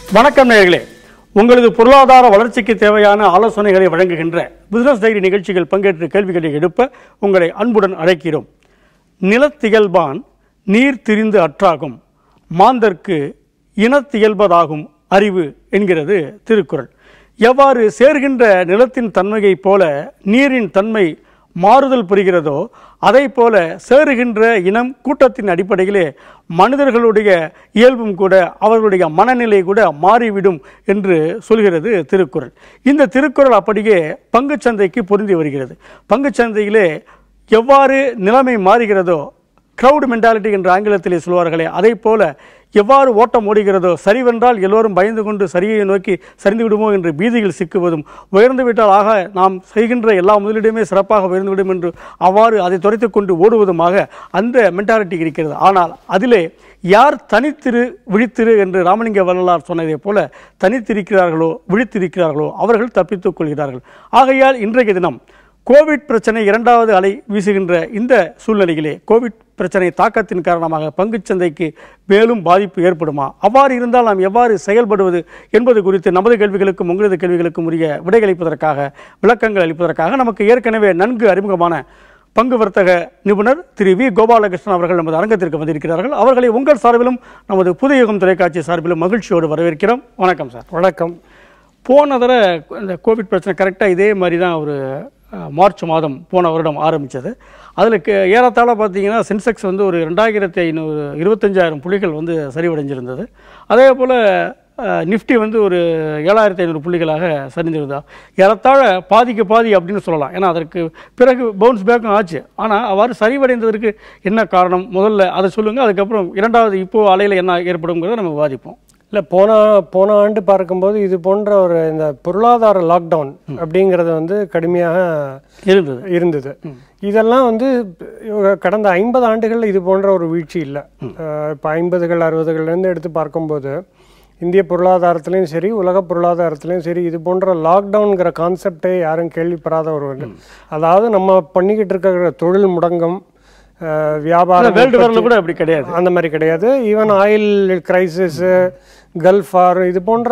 வணக்கம் நேயர்களே உங்களது பொருளாதார வளர்ச்சிக்கு தேவையான ஆலோசனைகளை வழங்குகின்ற பிசினஸ் டைரி நிகழ்ச்சிகள் பங்கேற்று கேள்விகளை எழுப்ப உங்களை அன்புடன் அழைக்கிறோம் நிலத்தியல்பான் நீர் திரிந்து அற்றாகும் மாந்தர்க்கு இனத்தியல்பதாகும் அறிவு என்கிறது திருக்குறள் எவ்வாறு சேர்கின்ற நிலத்தின் தன்மையைப் போல நீரின் தன்மை மாறுதல் புரிகிறதோ அதை போல சேருகின்ற இனம் கூட்டத்தின் அடிப்படையிலே மனிதர்களுடைய இயல்பும் கூட அவர்களுடைய மனநிலை கூட மாறிவிடும் என்று சொல்கிறது திருக்குறள் இந்த திருக்குறள் அப்படியே பங்குச்சந்தைக்கு பொருந்தி வருகிறது பங்குச்சந்தையிலே எவ்வாறு நிலைமை மாறுகிறதோ crowd மென்டாலிட்டி என்று ஆங்கிலத்திலே சொல்வார்களே அதை போல எவ்வாறு ஓட்டம் ஓடுகிறதோ சரிவென்றால் எல்லோரும் பயந்து கொண்டு சரியை நோக்கி சரிந்து விடுமோ என்று பீதியில் சிக்குவதும் உயர்ந்து விட்டால் ஆக நாம் செய்கின்ற எல்லா முதலீடுமே சிறப்பாக உயர்ந்துவிடும் என்று அவ்வாறு அதை துரைத்துக் கொண்டு ஓடுவதுமாக அந்த மென்டாலிட்டி இருக்கிறது ஆனால் அதிலே யார் தனித்திரு விழித்திரு என்று ராமலிங்க வள்ளலார் சொன்னதைப் போல தனித்திருக்கிறார்களோ விழித்திருக்கிறார்களோ அவர்கள் தப்பித்துக் கொள்கிறார்கள் ஆகையால் இன்றைய தினம் கோவிட் பிரச்சனை இரண்டாவது அலை வீசுகின்ற இந்த சூழ்நிலையிலே கோவிட் பிரச்சனை தாக்கத்தின் காரணமாக பங்குச் சந்தைக்கு மேலும் பாதிப்பு ஏற்படுமா அவ்வாறு இருந்தால் நாம் எவ்வாறு செயல்படுவது என்பது குறித்து நமது கேள்விகளுக்கும் உங்களது கேள்விகளுக்கும் உரிய விடையளிப்பதற்காக விளக்கங்கள் அளிப்பதற்காக நமக்கு ஏற்கனவே நன்கு அறிமுகமான பங்கு வர்த்தக நிபுணர் திரு வி கோபாலகிருஷ்ணன் அவர்கள் நமது அரங்கத்திற்கு வந்திருக்கிறார்கள் அவர்களை உங்கள் சார்பிலும் நமது புதிய யுகம் தொலைக்காட்சி சார்பிலும் மகிழ்ச்சியோடு வரவேற்கிறோம் வணக்கம் சார் வணக்கம் போன தடவை இந்த கோவிட் பிரச்சனை கரெக்டாக இதே மாதிரி தான் ஒரு அஹ், மார்ச் மாதம் போன வருடம் ஆரம்பித்தது அதில் ஏறத்தாழ பார்த்தீங்கன்னா சென்செக்ஸ் வந்து ஒரு ரெண்டாயிரத்தி ஐநூறு இருபத்தஞ்சாயிரம் புள்ளிகள் வந்து சரிவடைஞ்சிருந்தது அதே போல் நிஃப்டி வந்து ஒரு ஏழாயிரத்தி ஐநூறு புள்ளிகளாக சரிந்திருந்தா ஏறத்தாழ பாதிக்கு பாதி அப்படின்னு சொல்லலாம் ஏன்னா அதற்கு பிறகு பவுன்ஸ் பேக்கும் ஆச்சு ஆனால் அவ்வாறு சரிவடைந்ததற்கு என்ன காரணம் முதல்ல அதை சொல்லுங்கள் அதுக்கப்புறம் இரண்டாவது இப்போ அலையில் என்ன ஏற்படுங்கிறத நம்ம விவாதிப்போம் இல்லை போன போன ஆண்டு பார்க்கும்போது இது போன்ற ஒரு இந்த பொருளாதார லாக்டவுன் அப்படிங்கிறது வந்து கடுமையாக இருந்தது இருந்தது இதெல்லாம் வந்து இவங்க கடந்த ஐம்பது ஆண்டுகளில் இது போன்ற ஒரு வீழ்ச்சி இல்லை இப்போ ஐம்பதுகள் அறுபதுகள்லேருந்து எடுத்து பார்க்கும்போது இந்திய பொருளாதாரத்திலையும் சரி உலக பொருளாதாரத்திலையும் சரி இது போன்ற லாக்டவுன்கிற கான்செப்டே யாரும் கேள்விப்படாத ஒரு ஒன்று அதாவது நம்ம பண்ணிக்கிட்டு இருக்கிற தொழில் முடங்கம் அஹ், வியாபாரம் வேர்ல்டு வரல கூட அப்படி கிடையாது அந்த மாதிரி கிடையாது even oil crisis gulf war இது போன்ற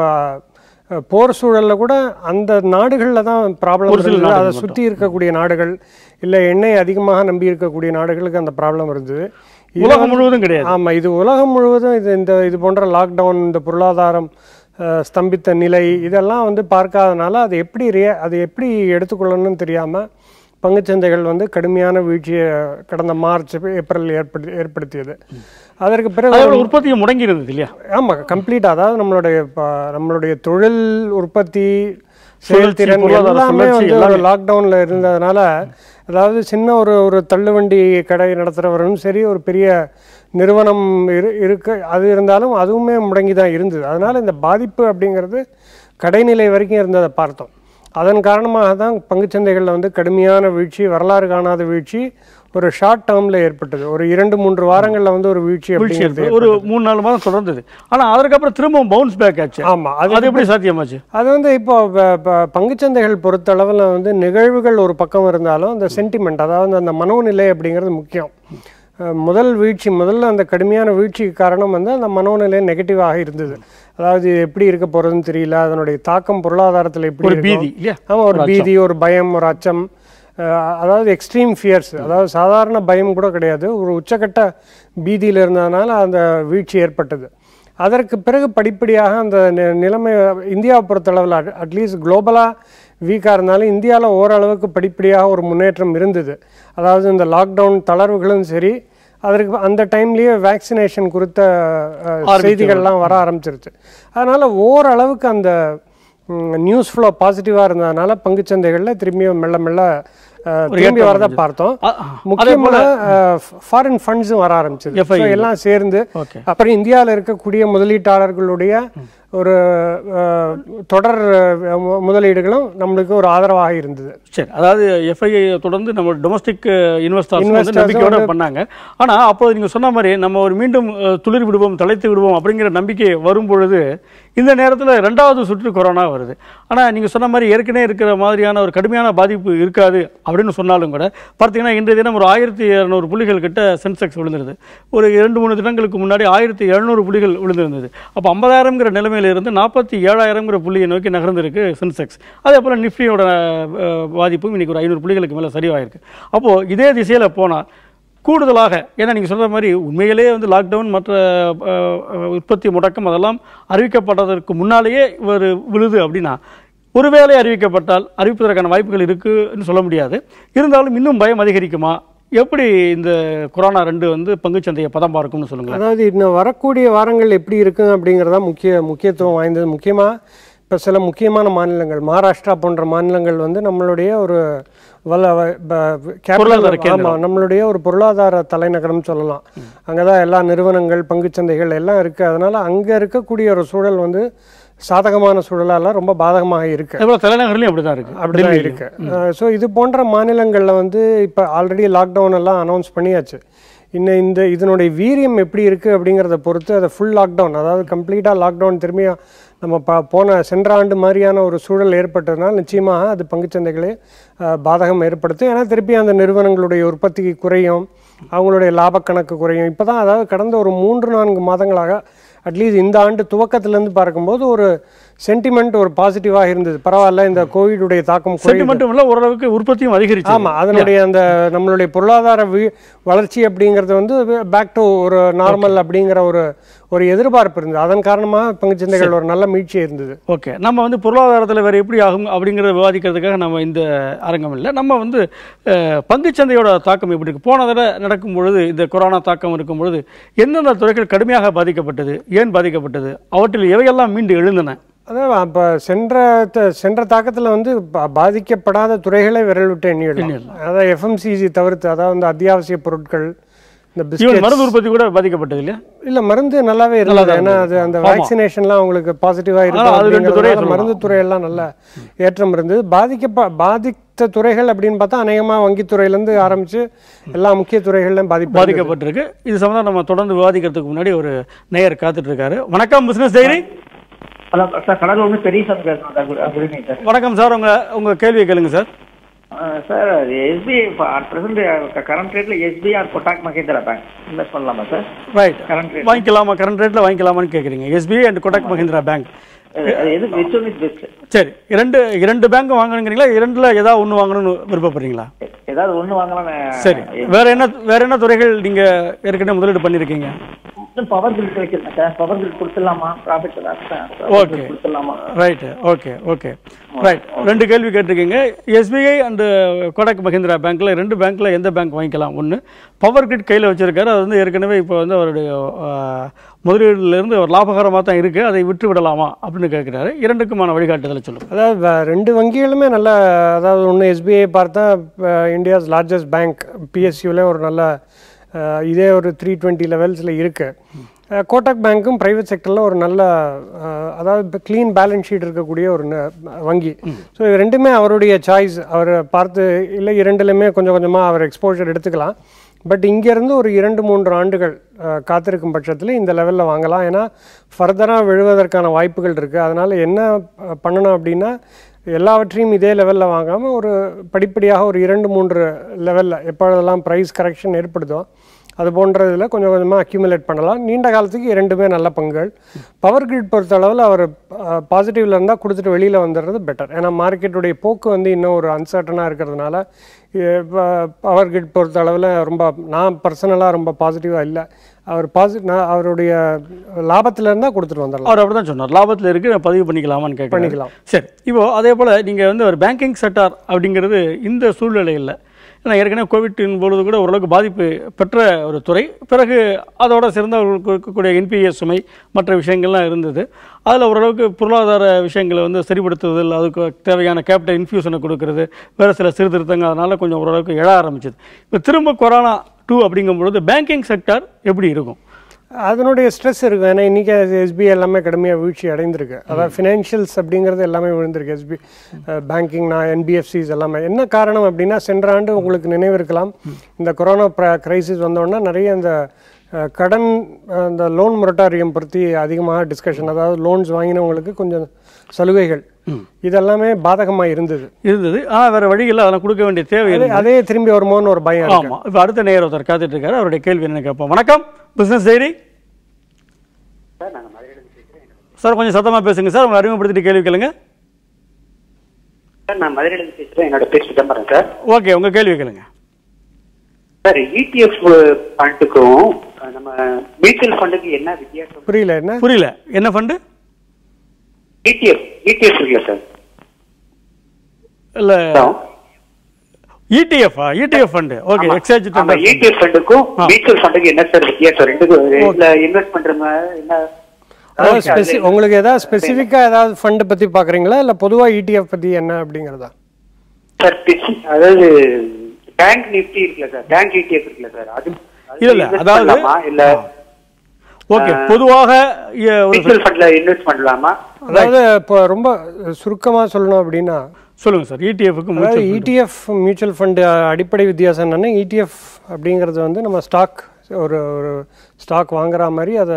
அஹ், போர் சூழல்ல கூட அந்த நாடுகளில் தான் ப்ராப்ளம் இருந்தது அதை சுற்றி இருக்கக்கூடிய நாடுகள் இல்லை எண்ணெய் அதிகமாக நம்பி இருக்கக்கூடிய நாடுகளுக்கு அந்த ப்ராப்ளம் இருந்தது இது உலகம் முழுவதும் கிடையாது ஆமா இது உலகம் முழுவதும் இது இந்த இது போன்ற லாக்டவுன் இந்த பொருளாதாரம் அஹ், ஸ்தம்பித்த நிலை இதெல்லாம் வந்து பார்க்காதனால அது எப்படி ரியா அது எப்படி எடுத்துக்கொள்ளணும்னு தெரியாம பங்குச்சந்தைகள் வந்து கடுமையான வீழ்ச்சியை கடந்த மார்ச் ஏப்ரல் ஏற்படுத்தி ஏற்படுத்தியது அதற்கு பிறகு அதோட உற்பத்தியும் முடங்கி இருந்தது இல்லையா ஆமா கம்ப்ளீட் அதாவது நம்மளுடைய ப- நம்மளுடைய தொழில் உற்பத்தி சுழற்சி, செயல்திறன் பொருளாதார எல்லாமே சுழற்சி வந்து ஒரு லாக்டவுன்ல இருந்ததுனால அதாவது சின்ன ஒரு ஒரு தள்ளுவண்டி கடை நடத்துகிறவரும் சரி ஒரு பெரிய நிறுவனம் இரு இருக்க அது இருந்தாலும் அதுவுமே முடங்கி தான் இருந்தது அதனால இந்த பாதிப்பு அப்படிங்கிறது கடைநிலை வரைக்கும் இருந்ததை பார்த்தோம் அதன் காரணமாக தான் பங்குச்சந்தைகளில் வந்து கடுமையான வீழ்ச்சி வரலாறு காணாத வீழ்ச்சி ஒரு ஷார்ட் டேர்மில் ஏற்பட்டது ஒரு இரண்டு மூன்று வாரங்களில் வந்து ஒரு வீழ்ச்சி வீழ்ச்சி அப்படிங்கிறது ஏற்பட்டது. ஒரு மூணு நாலு மாதம் தொடர்ந்தது ஆனா அதுக்கப்புறம் திரும்பவும் பவுன்ஸ் பேக் ஆச்சு ஆமா அது அது எப்படி சாத்தியமாச்சு அது வந்து இப்போ ப- ப- பங்குச்சந்தைகள் பொறுத்தளவில் வந்து நிகழ்வுகள் ஒரு பக்கம் இருந்தாலும் அந்த சென்டிமெண்ட் அதாவது அந்த மனோநிலை அப்படிங்கிறது முக்கியம் அஹ் முதல் வீழ்ச்சி முதல்ல அந்த கடுமையான வீழ்ச்சிக்கு காரணம் வந்து அந்த மனோநிலை நெகட்டிவாக இருந்தது அதாவது இது எப்படி இருக்க போறதுன்னு தெரியல அதனுடைய தாக்கம் பொருளாதாரத்தில் எப்படி ஒரு இருக்கும். பீதி இல்லையா ஆமா ஒரு பீதி ஒரு பயம் ஒரு அச்சம் அஹ் அதாவது எக்ஸ்ட்ரீம் ஃபியர்ஸ் அதாவது சாதாரண பயம் கூட கிடையாது ஒரு உச்சக்கட்ட பீதியில் இருந்ததுனால அந்த வீழ்ச்சி ஏற்பட்டது அதற்கு பிறகு படிப்படியாக அந்த நி- நிலைமை இந்தியாவை பொறுத்தளவில் அட்லீஸ்ட் குளோபலாக வீக்காக இருந்தாலும் இந்தியாவில் ஓரளவுக்கு படிப்படியாக ஒரு முன்னேற்றம் இருந்தது அதாவது இந்த லாக்டவுன் தளர்வுகளும் சரி அதற்கு அந்த டைம்லேயே வேக்சினேஷன் குறித்த அஹ், செய்திகள்லாம் வர ஆரம்பிச்சிருச்சு அதனால் ஓரளவுக்கு அந்த நியூஸ் ஃப்ளோ பாசிட்டிவாக இருந்ததுனால பங்குச்சந்தைகளில் திரும்பியும் மெல்ல மெல்ல அஹ், திரும்பி வரதை பார்த்தோம் அ- அ- முக்கியமாக ஃபாரின் ஃபண்ட்ஸும் வர ஆரம்பிச்சது So, எல்லாம் சேர்ந்து ஓகே அப்புறம் இந்தியாவில் இருக்கக்கூடிய முதலீட்டாளர்களுடைய ஒரு அஹ், தொடர் அஹ், மு- முதலீடுகளும் நம்மளுக்கு ஒரு ஆதரவாக இருந்தது சரி அதாவது எஃப்ஐஐ தொடர்ந்து நம்ம டொமஸ்டிக் இன்வெஸ்டர்ஸ் வந்து Investors நம்பிக்கையோட பண்ணாங்க ஆனா அப்போ நீங்க சொன்ன மாதிரி நம்ம ஒரு மீண்டும் அஹ், துளிர் விடுவோம் தலைத்து விடுவோம் அப்படிங்கிற நம்பிக்கை வரும் பொழுது இந்த நேரத்துல ரெண்டாவது சுற்று கொரோனா வருது ஆனா நீங்க சொன்ன மாதிரி ஏற்கனவே இருக்கிற மாதிரியான ஒரு கடுமையான பாதிப்பு இருக்காது அப்படின்னு சொன்னாலும் கூட பார்த்தீங்கன்னா இன்றைய தினம் ஒரு ஆயிரத்தி இரநூறு புள்ளிகள் கிட்ட சென்செக்ஸ் விழுந்துருது ஒரு இரண்டு மூணு தினங்களுக்கு முன்னாடி ஆயிரத்தி எழுநூறு புள்ளிகள் விழுந்திருந்தது அப்போ ஐம்பதாயிரங்கிற நிலைமையில நிலையிலிருந்து நாற்பத்தி ஏழாயிரங்கிற புள்ளியை நோக்கி நகர்ந்திருக்கு சென்செக்ஸ் அதே போல் நிஃப்டியோட அஹ், பாதிப்பும் இன்னைக்கு ஒரு ஐநூறு புள்ளிகளுக்கு மேலே சரிவாயிருக்கு அப்போது இதே திசையில் போனால் கூடுதலாக ஏன்னா நீங்கள் சொல்கிற மாதிரி உண்மையிலேயே வந்து லாக்டவுன் மற்ற அஹ், அஹ், உற்பத்தி முடக்கம் அதெல்லாம் அறிவிக்கப்பட்டதற்கு முன்னாலேயே ஒரு விழுது அப்படின்னா ஒருவேளை அறிவிக்கப்பட்டால் அறிவிப்பதற்கான வாய்ப்புகள் இருக்குன்னு சொல்ல முடியாது இருந்தாலும் இன்னும் பயம் அதிகரிக்குமா எப்படி இந்த கொரோனா ரெண்டு வந்து பங்குச்சந்தையை பதம் பார்க்கும்னு சொல்லுங்களேன் அதாவது இன்னும் வரக்கூடிய வாரங்கள் எப்படி இருக்கும் அப்படிங்கிறதா முக்கிய முக்கியத்துவம் வாய்ந்தது முக்கியமாக இப்போ சில முக்கியமான மாநிலங்கள் மகாராஷ்டிரா போன்ற மாநிலங்கள் வந்து நம்மளுடைய ஒரு வல்ல வ- ப- capital- பொருளாதார கேந்திரம். ஆமா நம்மளுடைய ஒரு பொருளாதார தலைநகரம் சொல்லலாம் அங்கே தான் எல்லா நிறுவனங்கள் பங்குச்சந்தைகள் எல்லாம் இருக்குது அதனால அங்கே இருக்கக்கூடிய ஒரு சூழல் வந்து சாதகமான சூழலால ரொம்ப பாதகமாக இருக்கு அதே போல் தலைநகர்லையும் அப்படி தான் இருக்குது அப்படிதான் இருக்கு ஸோ இது போன்ற மாநிலங்களில் வந்து இப்போ ஆல்ரெடி லாக்டவுன் எல்லாம் அனௌன்ஸ் பண்ணியாச்சு இன்னும் இந்த இதனுடைய வீரியம் எப்படி இருக்கு அப்படிங்கிறத பொறுத்து அதை ஃபுல் லாக்டவுன் அதாவது கம்ப்ளீட்டாக லாக்டவுன் திரும்பியும் நம்ம ப போன சென்ற ஆண்டு மாதிரியான ஒரு சூழல் ஏற்பட்டதுனால நிச்சயமாக அது பங்குச்சந்தைகளே அஹ், பாதகம் ஏற்படுத்தும் ஏன்னா திருப்பி அந்த நிறுவனங்களுடைய உற்பத்தி குறையும் அவங்களுடைய லாப கணக்கு குறையும் இப்போ தான் அதாவது கடந்த ஒரு மூன்று நான்கு மாதங்களாக அட்லீஸ்ட் இந்த ஆண்டு துவக்கத்திலேருந்து பார்க்கும்போது ஒரு சென்டிமெண்ட் ஒரு பாசிட்டிவாக இருந்தது பரவாயில்ல இந்த கோவிடுடைய தாக்கம் குறையுது. சென்டிமெண்ட்டும் இல்லை ஓரளவுக்கு உற்பத்தியும் அதிகரிச்சு ஆமா அதனுடைய அந்த நம்மளுடைய பொருளாதார வீ- வளர்ச்சி அப்படிங்கிறது வந்து பேக் டு ஒரு நார்மல் அப்படிங்கிற ஒரு ஒரு எதிர்பார்ப்பு இருந்தது அதன் காரணமாக பங்குச்சந்தைகள் ஒரு நல்ல மீட்சி இருந்தது ஓகே நம்ம வந்து பொருளாதாரத்தில் வேறு எப்படி ஆகும் அப்படிங்கிறத விவாதிக்கிறதுக்காக நம்ம இந்த அரங்கம் இல்லை நம்ம வந்து அஹ், பங்குச்சந்தையோட தாக்கம் எப்படி இருக்கு போன தடவை நடக்கும் பொழுது இந்த கொரோனா தாக்கம் இருக்கும் பொழுது எந்தெந்த துறைகள் கடுமையாக பாதிக்கப்பட்டது ஏன் பாதிக்கப்பட்டது அவற்றில் எவையெல்லாம் மீண்டு எழுந்தன அதான் அப்போ சென்ற த- சென்ற தாக்கத்தில் வந்து பா- பாதிக்கப்படாத துறைகளை விரல் விட்டு எண்ணிடலாம் அதாவது எஃப்எம்சிஜி தவிர்த்து அதாவது இந்த அத்தியாவசிய பொருட்கள் இந்த பிஸ்கெட் ஈவன் மருந்து உற்பத்தி கூட பாதிக்கப்பட்டது இல்லையா இல்ல மருந்து நல்லாவே இருந்தது ஏன்னா அது அந்த வேக்சினேஷன்லாம் அவங்களுக்கு பாசிட்டிவா அதனால அது ரெண்டு இருக்கு துறையை அப்படிங்கிறதுனால மருந்து துறையெல்லாம் நல்ல ஏற்றம் இருந்தது பாதிக்க பாதித்த துறைகள் அப்படின்னு பார்த்தா அநேகமா வங்கித்துறையில இருந்து ஆரம்பிச்சு எல்லா முக்கிய துறைகள்லையும் பாதிப்பு இருந்தது. பாதிக்கப்பட்டிருக்கு இது சம்பந்தம் நம்ம தொடர்ந்து விவாதிக்கிறதுக்கு முன்னாடி ஒரு நேயர் காத்துட்டு இருக்காரு வணக்கம் business diary hello sir Cuddalore வந்து பெரிய சாமி பேசுகிறேன் sir good good evening sir வணக்கம் சார் உங்க உங்க கேள்வியை கேளுங்க sir sir SBI at present current ரேட்டில் SBI or Kotak Mahindra bank invest பண்ணலாமா சார் ரைட் கரண்ட் ரேட் வாங்கிக்கலாமா கரண்ட் ரேட்ல வாங்கிக்கலாமான்னு கேக்குறீங்க SBI and Kotak Mahindra bank எது விச் ஒன் இஸ் பெஸ்ட் சரி இரண்டு இரண்டு பேங்க் வாங்கணுங்கிறீங்களா இரண்டுல ஏதாவது ஒன்று வாங்கணும்னு விருப்பப்படுறீங்களா ஏதாவது ஒன்று வாங்கலாம் சரி வேற என்ன வேற என்ன துறைகள் நீங்க ஏற்கனவே முதலீடு பண்ணிருக்கீங்க பவர் கிரிட் வச்சிருக்கேன் சார் பவர் கிரிட் கொடுத்துடலாமா ப்ராஃபிட் Okay. கொடுத்துடலாமா ரைட் ஓகே ஓகே ரைட் ரெண்டு கேள்வி கேட்டிருக்கீங்க எஸ்பிஐ அண்டு கொடக் மஹிந்திரா பேங்க்ல ரெண்டு பேங்க்ல எந்த பேங்க் வாங்கிக்கலாம் ஒன்று பவர் கிரிட் கையில் வச்சிருக்காரு அது வந்து ஏற்கனவே இப்போ வந்து அவருடைய அஹ், முதலீடுலேருந்து ஒரு லாபகரமாக தான் இருக்கு அதை விட்டு விடலாமா அப்படின்னு கேட்குறாரு இரண்டுக்குமான வழிகாட்டுதலை சொல்லுங்க அதாவது வ- ரெண்டு வங்கிகளுமே நல்ல அதாவது ஒன்று எஸ்பிஐ பார்த்தா இந்தியாஸ் லார்ஜஸ்ட் பேங்க் பிஎஸ்யூல ஒரு நல்ல அஹ், இதே ஒரு த்ரீ டுவெண்ட்டி லெவல்ஸில் இருக்கு அஹ், கோட்டக் பேங்க்கும் ப்ரைவேட் செக்டரில் ஒரு நல்ல அஹ், அதாவது க்ளீன் பேலன்ஸ் ஷீட் இருக்கக்கூடிய ஒரு ந- வங்கி ஸோ இது ரெண்டுமே அவருடைய சாய்ஸ் அவர் பார்த்து இல்லை இரண்டுலையுமே கொஞ்சம் கொஞ்சமாக அவர் எக்ஸ்போஜர் எடுத்துக்கலாம் பட் இங்கேருந்து ஒரு இரண்டு மூன்று ஆண்டுகள் அஹ், காத்திருக்கும் பட்சத்தில் இந்த லெவலில் வாங்கலாம் ஏன்னா ஃபர்தராக விழுவதற்கான வாய்ப்புகள் இருக்குது அதனால் என்ன அஹ், பண்ணணும் அப்படின்னா எல்லாவற்றையும் இதே லெவலில் வாங்காமல் ஒரு படிப்படியாக ஒரு இரண்டு மூன்று லெவலில் எப்பொழுதெல்லாம் ப்ரைஸ் கரெக்ஷன் ஏற்படுதோ அது போன்ற இதில் கொஞ்சம் கொஞ்சமாக அக்யூமுலேட் பண்ணலாம் நீண்ட காலத்துக்கு இரண்டுமே நல்ல பங்குகள் பவர் கிரிட் பொறுத்த அளவில் அவர் பாசிட்டிவ்ல இருந்தால் கொடுத்துட்டு வெளியில் வந்துடுறது பெட்டர் ஏன்னா மார்க்கெட்டுடைய போக்கு வந்து இன்னும் ஒரு அன்சர்டனாக இருக்கிறதுனால பவர் கிரிட் பொறுத்த அளவில் ரொம்ப நான் பர்சனலாக ரொம்ப பாசிட்டிவாக இல்லை அவர் பாசி நான் அவருடைய லாபத்தில் இருந்தால் கொடுத்துட்டு வந்துடலாம் அவர் அப்படிதான் சொன்னார் லாபத்தில் இருக்கு நான் பதிவு பண்ணிக்கலாமான்னு கேட்க பண்ணிக்கலாம். சரி இப்போ அதே போல் நீங்கள் வந்து ஒரு பேங்கிங் செக்டார் அப்படிங்கிறது இந்த சூழ்நிலையில் ஏன்னா ஏற்கனவே கோவிட்டின் பொழுது கூட ஓரளவுக்கு பாதிப்பு பெற்ற ஒரு துறை பிறகு அதோட சேர்ந்து அவர்களுக்கு இருக்கக்கூடிய என்பிஎஸ் சுமை மற்ற விஷயங்கள்லாம் இருந்தது அதில் ஓரளவுக்கு பொருளாதார விஷயங்களை வந்து சரிப்படுத்துதல் அதுக்கு தேவையான கேபிட்டல் இன்ஃபியூஷனை கொடுக்கறது வேறு சில சீர்திருத்தங்கள் அதனால கொஞ்சம் ஓரளவுக்கு எழ ஆரம்பிச்சது இப்போ திரும்ப கொரோனா டூ அப்படிங்கும் பொழுது பேங்கிங் செக்டார் எப்படி இருக்கும் அதனுடைய ஸ்ட்ரெஸ் இருக்கும் ஏன்னா இன்றைக்கி எஸ்பிஐ எல்லாமே கடுமையாக வீழ்ச்சி அடைந்திருக்கு அதாவது ஃபினான்ஷியல்ஸ் அப்படிங்கிறது எல்லாமே விழுந்திருக்கு எஸ்பி பேங்கிங்னா என்பிஎஃப்சிஸ் எல்லாமே என்ன காரணம் அப்படின்னா சென்ற ஆண்டு உங்களுக்கு நினைவு இருக்கலாம் இந்த கொரோனா கிரைசிஸ் வந்தோடனே நிறைய இந்த அஹ், கடன் அஹ், இந்த லோன் மொரட்டாரியம் பற்றி அதிகமாக டிஸ்கஷன் அதாவது லோன்ஸ் வாங்கினவங்களுக்கு கொஞ்சம் சலுகைகள் இதெல்லாமே பாதகமாக இருந்தது இருந்தது ஆனால் வேறு வழியில் அதெல்லாம் கொடுக்க வேண்டிய தேவை அதே- இருந்தது அதே திரும்பி வருமோன்னு ஒரு பயம் இருக்கு. ஆமா இப்போ அடுத்த நேயர் ஒருத்தர் காத்துட்டு இருக்காரு அவருடைய கேள்வி என்னன்னு கேட்போம் வணக்கம் பிசினஸ் டைரி சார் கொஞ்சம் சத்தமாக பேசுங்க சார் உங்களை அறிமுகப்படுத்திட்டு கேள்வி கேளுங்க சார் நான் மதுரையிலிருந்து பேசுறேன் என்னோட பேர் சிதம்பரம் சார் ஓகே உங்கள் கேள்வி கேளுங்க சார் இடிஎஃப் ஃபண்டுக்கும் நம்ம மியூச்சுவல் ஃபண்டுக்கு என்ன வித்தியாசம் புரியல என்ன புரியல என்ன ஃபண்டு இடிஎஃப் இடிஎஃப் இருக்குல்ல சார் இல்லை ஹலோ இடிஎஃப்ஆ இடிஎஃப் ஃபண்டு ஓகே எக்ஸைஸ் ஆமா டெண்டர் இடிஎஃப் ஃபண்டுக்கும் ஆ. மியூச்சுவல் ஃபண்டுக்கு என்ன சார் வித்தியாசம் ரெண்டுக்கும் இதுல இன்வெஸ்ட் பண்ற மாதிரி என்ன அதாவது Okay, ஸ்பெசி அதுல- உங்களுக்கு ஏதாவது ஸ்பெசிஃபிக்காக ஏதாவது ஃபண்ட் பற்றி பார்க்குறீங்களா இல்லை பொதுவாக இடிஎஃப் பற்றி என்ன அப்படிங்கிறதா சார் பிச்சு- அதாவது பேங்க் நிஃப்டி இருக்குல்ல சார் பேங்க் இடிஎஃப் இருக்குல்ல சார் அது இல்ல, இல்ல, invest அதாவது- பண்ணலாமா? இல்ல ஓகே பொதுவாக இ- ஒரு மியூச்சுவல் ஃபண்ட்ல இன்வெஸ்ட் பண்ணலாமா அதாவது இப்போ ரொம்ப சுருக்கமாக சொல்லணும் அப்படின்னா சொல்லுங்க சார் இடிஎஃப்க்கு அதாவது இடிஎஃப் மியூச்சுவல் ஃபண்டு அடிப்படை வித்தியாசம் என்னன்னா இடிஎஃப் அப்படிங்கிறது வந்து நம்ம ஸ்டாக் ஒரு ஒரு ஸ்டாக் வாங்குற மாதிரி அதை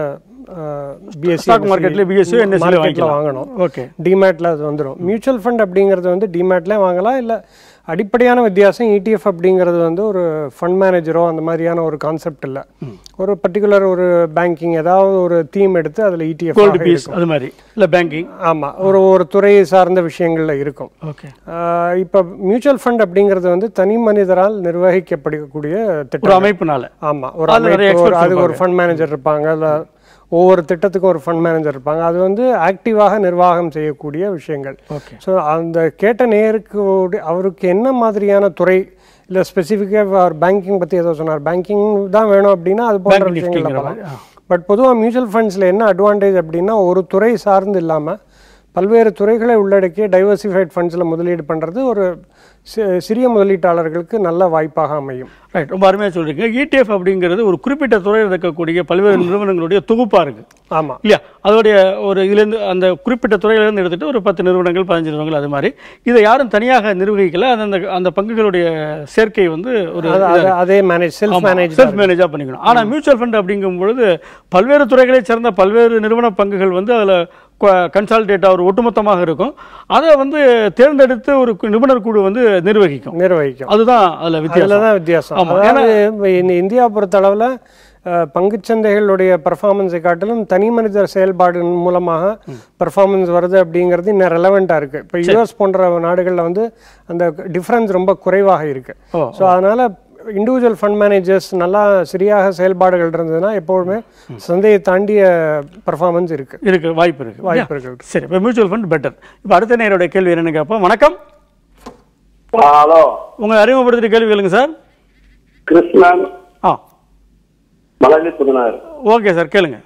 பிஎஸ்சி ஸ்டாக் மார்க்கெட்ல பிஎஸ்சி என்எஸ்சி வாங்கிக்கலாம் வாங்கணும் ஓகே டிமேட்ல அது வந்துடும் மியூச்சுவல் ஃபண்ட் அப்படிங்கிறது வந்து டிமேட்லேயே வாங்கலாம் இல்லை அடிப்படையான வித்தியாசம் இடிஎஃப் அப்படிங்கிறது வந்து ஒரு ஃபண்ட் மேனேஜரோ அந்த மாதிரியான ஒரு கான்செப்ட் இல்லை ஒரு பர்டிகுலர் ஒரு பேங்கிங் ஏதாவது ஒரு தீம் எடுத்து அதில் இடிஎஃப் கோல்டு பீஸ் அது மாதிரி இல்லை பேங்கிங் ஆமாம் ஒரு ஒரு துறையை சார்ந்த விஷயங்களில் இருக்கும் ஓகே ஆஹ் இப்ப மியூச்சுவல் ஃபண்ட் அப்படிங்கிறது வந்து தனி மனிதரால் நிர்வகிக்கக்கூடிய ஒரு திட்டம் அமைப்புனால ஆமா ஒரு அதுல நிறைய அமைப்பு, ஒரு experts அதுக்கு ஒரு ஃபண்ட் மேனேஜர் இருப்பாங்க இல்ல ஒவ்வொரு திட்டத்துக்கும் ஒரு ஃபண்ட் மேனேஜர் இருப்பாங்க அது வந்து ஆக்டிவாக நிர்வாகம் செய்யக்கூடிய விஷயங்கள் ஓகே ஸோ அந்த கேட்ட நேருக்கு ஒரு- அவருக்கு என்ன மாதிரியான துறை இல்லை ஸ்பெசிஃபிக்காக அவர் பேங்கிங் பற்றி ஏதோ சொன்னார் பேங்கிங் தான் வேணும் அப்படின்னா அது போன்ற Bank விஷயங்கள்ல nifty-ங்கிற போகலாம் மாதிரி, ஆ. பட் பொதுவாக மியூச்சுவல் ஃபண்ட்ஸில் என்ன அட்வான்டேஜ் அப்படின்னா ஒரு துறை சார்ந்து இல்லாமல் பல்வேறு துறைகளை உள்ளடக்கிய டைவர்சிஃபைட் ஃபண்ட்ஸில் முதலீடு பண்ணுறது ஒரு சி- சிறிய முதலீட்டாளர்களுக்கு நல்ல வாய்ப்பாக அமையும் ரைட் ரொம்ப அருமையாக சொல்றீங்க இடிஎஃப் அப்படிங்கிறது ஒரு குறிப்பிட்ட துறையில் இருக்கக்கூடிய பல்வேறு நிறுவனங்களுடைய தொகுப்பா இருக்கு ஆமாம் இல்லையா அதோடைய ஒரு இதுலேருந்து அந்த குறிப்பிட்ட துறையிலேருந்து எடுத்துட்டு ஒரு பத்து நிறுவனங்கள் பதினஞ்சு நிறுவனங்கள் அது மாதிரி இதை யாரும் தனியாக நிர்வகிக்கல அது அந்த அந்த பங்குகளுடைய சேர்க்கை வந்து ஒரு அது- அது- அதே மேனேஜ் செல்ஃப் மேனேஜ் செல்ஃப் மேனேஜாக பண்ணிக்கணும் ஆனால் மியூச்சுவல் ஃபண்ட் அப்படிங்கும் பொழுது பல்வேறு துறைகளைச் சேர்ந்த பல்வேறு நிறுவன பங்குகள் வந்து அதில் கன்சால்டேட்டாக ஒரு ஒட்டுமொத்தமாக இருக்கும் அதை வந்து தேர்ந்தெடுத்து ஒரு கு- நிபுணர் குழு வந்து நிர்வகிக்கும் நிர்வகிக்கும் அதுதான் அதில் அதில் வித்தியாசம் தான் வித்தியாசம் ஆமா, அதாவது இப்ப இந்த இந்தியா பொறுத்தளவில் பங்குச்சந்தைகளுடைய பர்ஃபார்மன்ஸை காட்டிலும் தனி மனிதர் செயல்பாடு மூலமாக பர்ஃபார்மன்ஸ் வருது அப்படிங்கிறது இன்னும் ரெலவெண்ட்டாக இருக்குது இப்போ யூஎஸ் போன்ற நாடுகளில் வந்து அந்த டிஃப்ரென்ஸ் ரொம்ப குறைவாக இருக்குது ஓ, ஸோ அதனால் இண்டிவிஜுவல் ஃபண்ட் மேனேஜர்ஸ் நல்லா சரியாக செயல்பாடுகள் இருந்ததுன்னா எப்போதுமே சந்தையை தாண்டிய பர்ஃபார்மன்ஸ் இருக்குது இருக்கு வாய்ப்பு இருக்கு வாய்ப்பு இல்லையா? இருக்கு. சரி இப்போ மியூச்சுவல் ஃபண்ட் பெட்டர் இப்போ அடுத்த நேரோட கேள்வி என்னன்னு கேட்போம் வணக்கம் ஹலோ உங்களை அறிமுகப்படுத்திட்டு கேள்வி கேளுங்க சார் கிருஷ்ணன் ஆ மலர்லி புதுனார் ஓகே சார் கேளுங்க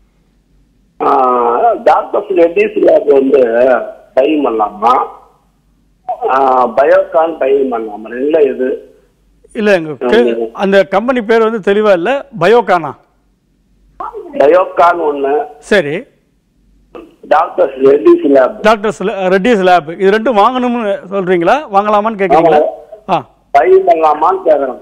டாக்டர்ஸ் ரெட்டிஸ் லேப் வந்து பை பண்ணலாமா பயோகான் பை பண்ணலாமா ரெண்டுல எது இல்லை எங்க கே- அந்த கம்பெனி பேர் வந்து தெளிவா இல்லை பயோகானா பயோகான் ஒண்ணு சரி doctors Reddy's lab doctors Reddy's lab இது ரெண்டும் வாங்கணும்னு சொல்றீங்களா வாங்கலாமான்னு கேட்குறீங்களா ஆ பை பண்ணலாமான்னு கேக்குறேன்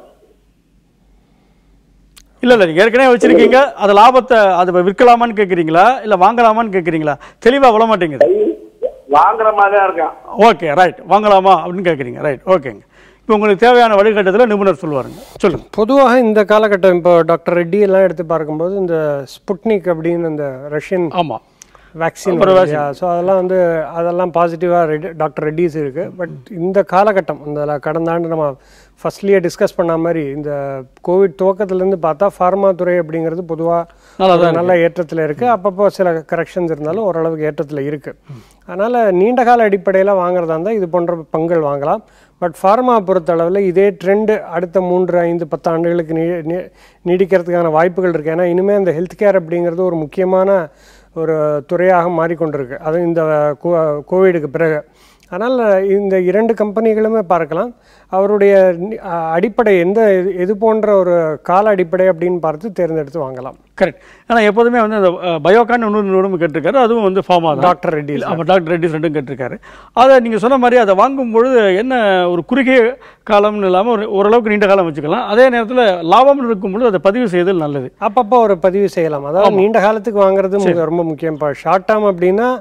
இல்ல இல்ல நீங்க ஏற்கனவே வச்சிருக்கீங்க அது லாபத்தை அது விற்கலாமான்னு கேட்குறீங்களா இல்ல வாங்கலாமான்னு கேட்குறீங்களா தெளிவா விட மாட்டேங்குது பை வாங்குற மாதிரி தான் இருக்கேன் ஓகே ரைட் வாங்கலாமா அப்படின்னு கேட்குறீங்க ரைட் ஓகேங்க இப்போ உங்களுக்கு தேவையான வழிகாட்டுதல நிபுணர் சொல்லுவாருங்க சொல்லுங்க பொதுவாக இந்த காலகட்டம் இப்போ டாக்டர் ரெட்டி எல்லாம் எடுத்து பார்க்கும்போது இந்த ஸ்புட்னிக் அப்படின்னு இந்த ரஷ்யன் ஆமா வேக்சின் அப்புறம் ஸோ அதெல்லாம் வந்து அதெல்லாம் பாசிட்டிவாக ரெடி டாக்டர் ரெட்டிஸ் இருக்கு பட் இந்த காலகட்டம் இந்த கடந்த ஆண்டு நம்ம ஃபர்ஸ்ட்லேயே டிஸ்கஸ் பண்ண மாதிரி இந்த கோவிட் துவக்கத்துலேருந்து பார்த்தா ஃபார்மா துறை அப்படிங்கிறது நல்லா பொதுவாக நல்ல ஏற்றத்தில் இருக்கு அப்பப்போ சில கரெக்ஷன்ஸ் இருந்தாலும் ஓரளவுக்கு ஏற்றத்தில் இருக்கு அதனால நீண்ட கால அடிப்படையில் வாங்குறதா இருந்தால் இது போன்ற பங்குகள் வாங்கலாம் பட் ஃபார்மா பொறுத்தளவில் இதே ட்ரெண்டு அடுத்த மூன்று ஐந்து பத்து ஆண்டுகளுக்கு நீ நீ- நீடிக்கிறதுக்கான வாய்ப்புகள் இருக்குது ஏன்னா இனிமேல் இந்த ஹெல்த் கேர் அப்படிங்கிறது ஒரு முக்கியமான ஒரு துறையாக மாறிக்கொண்டிருக்கு அது இந்த கோ- கோவிடுக்கு பிறகு அதனால் இந்த இரண்டு கம்பெனிகளுமே பார்க்கலாம் அவருடைய நி- அ- அடிப்படை எந்த இது- எது போன்ற ஒரு கால அடிப்படை அப்படின்னு பார்த்து தேர்ந்தெடுத்து வாங்கலாம் கரெக்ட் ஆனா எப்போதுமே வந்து அந்த பயோகான் இன்னொரு நிறுவனம் கேட்டிருக்காரு அதுவும் வந்து ஃபார்மா தான் டாக்டர் ரெட்டி ஆமாம் டாக்டர் ரெட்டிஸ் ரெண்டும் கேட்டிருக்காரு அதை நீங்கள் சொன்ன மாதிரி அதை வாங்கும் பொழுது என்ன ஒரு குறுகிய காலம்னு இல்லாமல் ஒரு ஓரளவுக்கு நீண்ட காலம் வச்சுக்கலாம் அதே நேரத்தில் லாபம்னு இருக்கும் பொழுது அதை பதிவு செய்தல் நல்லது அப்பப்போ ஒரு பதிவு செய்யலாம் அதாவது நீண்ட காலத்துக்கு வாங்குறது மு- ரொம்ப முக்கியம் இப்போ ஷார்ட் டேர்ம் அப்படின்னா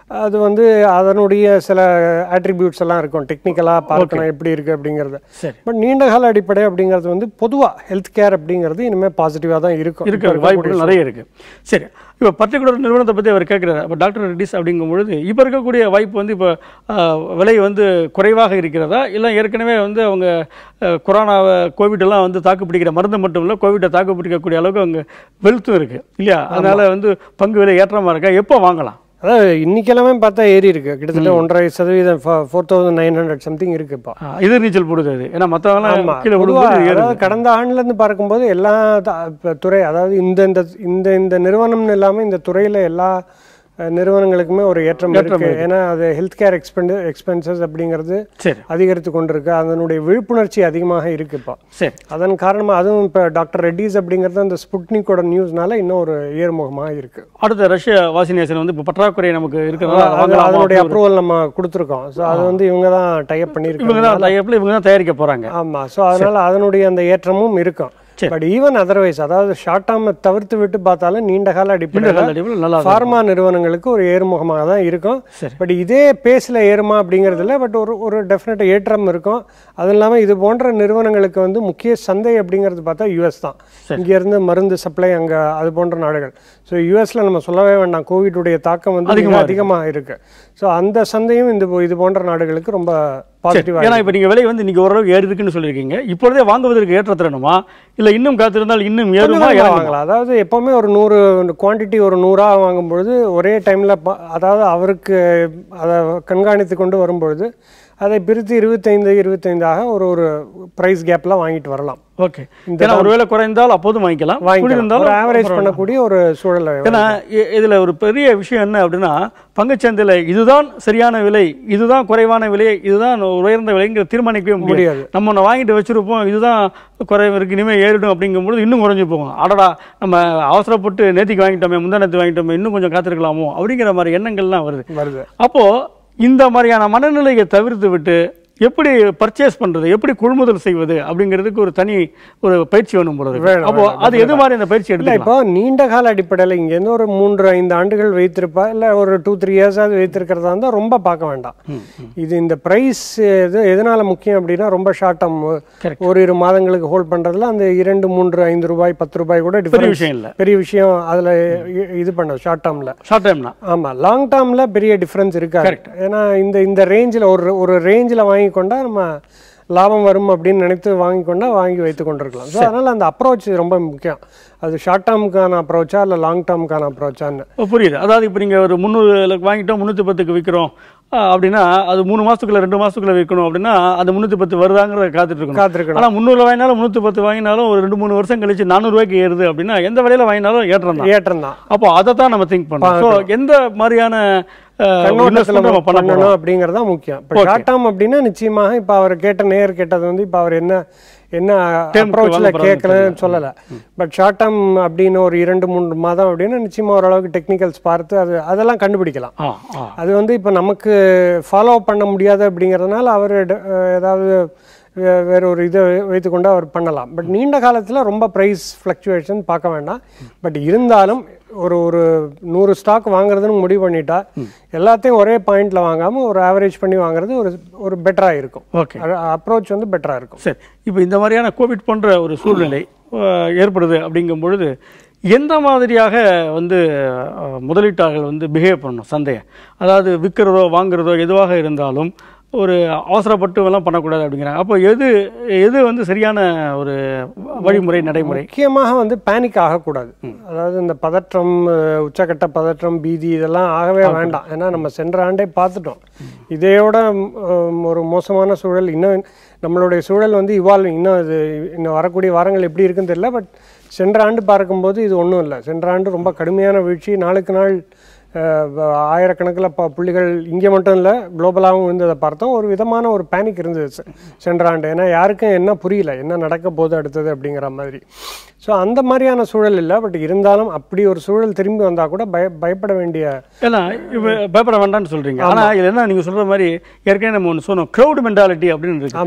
அது வந்து அதனுடைய சில attributes எல்லாம் இருக்கும் டெக்னிக்கலாக பார்க்கணும் எப்படி இருக்குது அப்படிங்கிறது சரி பட் நீண்ட கால அடிப்படை அப்படிங்கிறது வந்து பொதுவாக ஹெல்த் கேர் அப்படிங்கிறது இனிமேல் பாசிட்டிவாக தான் இருக்கும் இருக்க வாய்ப்புகள் நிறைய இருக்கு சரி இப்போ பர்டிகுலர் நிறுவனத்தை பற்றி அவர் கேட்குறாரு அப்போ டாக்டர் ரெட்டிஸ் அப்படிங்கும் பொழுது இப்போ இருக்கக்கூடிய வாய்ப்பு வந்து இப்போ ஆஹ், விலை வந்து குறைவாக இருக்கிறதா இல்லை ஏற்கனவே வந்து அவங்க ஆஹ், கொரோனாவை கோவிட் எல்லாம் வந்து தாக்கு பிடிக்கிற மருந்து மட்டும் இல்லை கோவிட்டை தாக்கு பிடிக்கக்கூடிய அளவுக்கு அவங்க வெல்த்தும் இருக்கு இல்லையா அதனால வந்து பங்கு விலை ஏற்றமாக இருக்கா எப்போ வாங்கலாம் அதாவது இன்னைக்கு எல்லாமே பார்த்தா ஏறி இருக்கு கிட்டத்தட்ட ஒன்றரை சதவீதம் four thousand nine hundred something இருக்கு இப்போ ஆஹ், எதிர்நீச்சல் போடுது அது ஏன்னா ஆமா மற்றவங்களாம் கீழே பொதுவா, விடும்போது ஏறுது அதாவது கடந்த ஆண்டுல இருந்து பார்க்கும்போது எல்லா த- இப்ப துறை அதாவது இந்த இந்த இந்த இந்த நிறுவனம்னு இல்லாம இந்த துறையில எல்லா அஹ், நிறுவனங்களுக்குமே ஒரு ஏற்றம் இருக்கு ஏன்னா அது ஹெல்த் கேர் எக்ஸ்பெண்ட் எக்ஸ்பென்சஸ் அப்படிங்கிறது சரி அதிகரித்து கொண்டிருக்கு அதனுடைய விழிப்புணர்ச்சி அதிகமாக இருக்கு இப்போ சரி அதன் காரணமா அதுவும் இப்போ டாக்டர் ரெட்டிஸ் அப்படிங்கிறது அந்த ஸ்புட்னிக்கோட நியூஸ்னால இன்னும் ஒரு ஏறுமுகமாக இருக்கு அடுத்த ரஷ்ய வாசினேஷன் வந்து இப்போ பற்றாக்குறை நமக்கு இருக்கிறதுனால அதை அது வாங்கலாமா அதனுடைய அப்படி ஒரு- அப்ரூவல் நம்ம கொடுத்துருக்கோம் ஸோ அது வந்து இவங்க தான் டைப் இவங்க பண்ணியிருக்காங்க தான் டைப்பில் இவங்க தான் தயாரிக்க போகிறாங்க ஆமா ஸோ அதனால அதனுடைய அந்த ஏற்றமும் இருக்கும் சரி. பட் ஈவன் அதர்வைஸ் அதாவது ஷார்ட் டேர்ம் தவிர்த்து விட்டு பார்த்தாலும் நீண்ட கால அடிப்படையில் அடிப்படையில் நல்லா தான் ஃபார்மா நிறுவனங்களுக்கு ஒரு ஏறுமுகமாக தான் இருக்கும் சரி. பட் இதே பேஸில் ஏறுமா அப்படிங்கிறது இல்லை பட் ஒரு ஒரு டெஃபினட் ஏற்றம் இருக்கும் அது இல்லாமல் இது போன்ற நிறுவனங்களுக்கு வந்து முக்கிய சந்தை அப்படிங்கிறது பார்த்தா யூஎஸ் தான் இங்கேருந்து மருந்து சப்ளை அங்கே அது போன்ற நாடுகள் ஸோ யூஎஸ்ல நம்ம சொல்லவே வேண்டாம் கோவிடுடைய தாக்கம் வந்து மிக அதிகமா அதிகமாக இருக்கு ஸோ அந்த சந்தையும் இந்த இது போன்ற நாடுகளுக்கு ரொம்ப பாசிட்டிவாக ஏன்னா இப்போ நீங்கள் விலை வந்து இன்னைக்கு ஓரளவுக்கு ஏறி இருக்குன்னு சொல்லியிருக்கீங்க இப்பொழுதே வாங்குவதற்கு ஏற்ற தரணுமா இல்லை இன்னும் காத்திருந்தால் இன்னும் ஏறுமா கொஞ்சம் கொஞ்சமா இறங்குமா? வாங்கலாம் அதாவது எப்பவுமே ஒரு நூறு குவாண்டிட்டி ஒரு நூறா வாங்கும்பொழுது ஒரே டைம்ல ப- அதாவது அவருக்கு அதை கண்காணித்து கொண்டு வரும்பொழுது அதை பிரித்து இருபத்தைந்து இருபத்தைந்தாக ஒரு ஒரு பிரைஸ் கேப்ல வாங்கிட்டு வரலாம் ஓகே ஏன்னா ஒருவேளை குறைந்தால் அப்போதும் வாங்கிக்கலாம் வாங்கிக்கலாம் ஒரு கூடியிருந்தாலும் ஆவரேஜ் பண்ணக்கூடிய ஒரு சூழலை ஏன்னா இ- இதுல ஒரு பெரிய விஷயம் என்ன அப்படின்னா பங்குச்சந்தையில இதுதான் சரியான விலை இதுதான் குறைவான விலை இதுதான் உயர்ந்த விலைங்கிற தீர்மானிக்கவே முடியாது முடியாது. நம்ம ஒன்று வாங்கிட்டு வச்சிருப்போம் இதுதான் குறைவு இருக்கு இனிமேல் ஏறிடும் அப்படிங்கும்போது இன்னும் குறைஞ்சு போகும் அடடா நம்ம அவசரப்பட்டு நேத்திக்கு வாங்கிட்டோமே முந்தா நேத்து வாங்கிட்டோமே இன்னும் கொஞ்சம் காத்திருக்கலாமோ அப்படிங்கிற மாதிரி எண்ணங்கள்லாம் வருது வருது அப்போ இந்த மாதிரியான மனநிலையை தவிர்த்து விட்டு எப்படி பர்ச்சேஸ் பண்றது எப்படி கொள்முதல் செய்வது அப்படிங்கிறதுக்கு ஒரு தனி ஒரு பயிற்சி வேணும் போல இருக்கு. வேணும், அப்போ வேணும், அது எது மாதிரி அந்த பயிற்சி இல்ல எடுத்துக்கலாம் இப்போ நீண்ட கால அடிப்படையில் இங்கேருந்து ஒரு மூன்று ஐந்து ஆண்டுகள் வைத்திருப்பா இல்ல ஒரு டூ த்ரீ இயர்ஸாவது வைத்திருக்கிறதா இருந்தால் ரொம்ப பார்க்க வேண்டாம் இது இந்த பிரைஸ் எது எதனால முக்கியம் அப்படின்னா ரொம்ப ஷார்ட் டேர்ம் Correct. ஒரு இரு மாதங்களுக்கு ஹோல்ட் பண்றதுல அந்த இரண்டு மூன்று ஐந்து ரூபாய் பத்து ரூபாய் கூட பெரிய difference விஷயம் இல்ல பெரிய விஷயம் அதுல இ- இது பண்ண ஷார்ட் டேர்ம்ல ஷார்ட் டைம்னா ஆமா லாங் டேர்ம்ல பெரிய டிஃபரன்ஸ் இருக்காது ஏன்னா இந்த இந்த ரேஞ்சில் ஒரு ஒரு ரேஞ்சில் வாங்கி கொண்டா நம்ம லாபம் வரும் அப்படின்னு நினைத்து வாங்கி கொண்டா வாங்கி வைத்து கொண்டிருக்கலாம் ஸோ அதனால அந்த அப்ரோச் ரொம்ப முக்கியம் அது ஷார்ட் டேர்முக்கான அப்ரோச்சா இல்லை லாங் டேர்முக்கான அப்ரோச்சான்னு ஓ, புரியுது அதாவது இப்போ நீங்கள் ஒரு முந்நூறு வாங்கிட்டோம் முந்நூற்றி பத்துக்கு விற்கிறோம் அப்படின்னா அது மூணு மாசத்துக்குள்ள ரெண்டு மாசத்துக்குள்ள விற்கணும் அப்படின்னா அந்த முந்நூற்றி பத்து வருதாங்கிறத காத்துட்டு இருக்கணும் காத்திருக்கணும் ஆனால் முந்நூறு வாங்கினாலும் முந்நூற்றி பத்து வாங்கினாலும் ஒரு ரெண்டு மூணு வருஷம் கழிச்சு நானூறுரூவாய்க்கு ஏறுது அப்படின்னா எந்த விலையில வாங்கினாலும் ஏற்றம் தான் ஏற்றம் தான் அப்போ அதை தான் நம்ம திங்க் பண்ணணும் ஸோ எந்த மாதிரியான அஹ், கண்ணோட்டத்தில் investment நம்ம பண்ண போறோம் பண்ணணும் அப்படிங்கிறது தான் முக்கியம் இப்போ ஷார்ட் டேர்ம் அப்படின்னா நிச்சயமாக இப்போ அவர் கேட்ட நேர் கேட்டது வந்து இப்போ அவர் என்ன என்ன அப்ரோச்சில் வாங்க போறாருன்னு கேட்கலன்னு சொல்லலை பட் ஷார்ட் டேர்ம் அப்படின்னு ஒரு இரண்டு மூன்று மாதம் அப்படின்னா நிச்சயமா ஓரளவுக்கு டெக்னிக்கல்ஸ் பார்த்து அது அதெல்லாம் கண்டுபிடிக்கலாம் ஆ ஆ அது வந்து இப்போ நமக்கு ஃபாலோ பண்ண முடியாது அப்படிங்கிறதுனால அவர் ஏதாவது வே- வேற ஒரு இதை வைத்துக்கொண்டு அவர் பண்ணலாம் பட் நீண்ட காலத்தில் ரொம்ப ப்ரைஸ் ஃப்ளக்சுவேஷன் பார்க்க வேண்டாம் பட் இருந்தாலும் ஒரு ஒரு நூறு ஸ்டாக் வாங்குறதுன்னு முடிவு பண்ணிட்டா எல்லாத்தையும் ஒரே பாயிண்ட்ல வாங்காம ஒரு ஆவரேஜ் பண்ணி வாங்குறது ஒரு ஒரு பெட்டராக இருக்கும் ஓகே அப்ரோச் வந்து பெட்டராக இருக்கும் சரி இப்போ இந்த மாதிரியான கோவிட் போன்ற ஒரு சூழ்நிலை அஹ், ஏற்படுது அப்படிங்கும் பொழுது எந்த மாதிரியாக வந்து அஹ், முதலீட்டாளர்கள் வந்து பிஹேவ் பண்ணணும் சந்தையை அதாவது விற்கிறதோ வாங்குறதோ எதுவாக இருந்தாலும் ஒரு அவசரப்பட்டு எல்லாம் பண்ணக்கூடாது அப்படிங்கிறாங்க அப்போ எது எது வந்து சரியான ஒரு வழிமுறை நடைமுறை முக்கியமாக வந்து பேனிக் ஆகக்கூடாது அதாவது இந்த பதற்றம் அஹ், உச்சக்கட்ட பதற்றம் பீதி இதெல்லாம் ஆகவே வேண்டாம் ஏன்னா நம்ம சென்ற ஆண்டே பார்த்துட்டோம் இதையோட ம், ஒரு மோசமான சூழல் இன்னும் நம்மளுடைய சூழல் வந்து இவால்வ் இன்னும் இது இன்னும் வரக்கூடிய வாரங்கள் எப்படி இருக்குன்னு தெரியல பட் சென்ற ஆண்டு பார்க்கும்போது இது ஒன்றும் இல்லை சென்ற ஆண்டு ரொம்ப கடுமையான வீழ்ச்சி நாளுக்கு நாள் அஹ், ஆயிரக்கணக்கில் ப புள்ளிகள் இங்கே மட்டும் இல்லை குளோபலாகவும் இருந்ததை பார்த்தோம் ஒரு விதமான ஒரு பேனிக் இருந்தது செ- சென்ற ஆண்டு ஏன்னா யாருக்கும் என்ன புரியல என்ன நடக்க போகுது அடுத்தது அப்படிங்கிற மாதிரி ஸோ அந்த மாதிரியான சூழல் இல்லை பட் இருந்தாலும் அப்படி ஒரு சூழல் திரும்பி வந்தால் கூட பய பயப்பட வேண்டிய ஏன்னா இப்போ பயப்பட வேண்டாம்னு சொல்றீங்க ஆனா இது என்ன நீங்க சொல்ற மாதிரி ஏற்கனவே நம்ம ஒன்று சொன்னோம் க்ரௌட் மென்டாலிட்டி அப்படின்னு இருக்கு ஆமாம்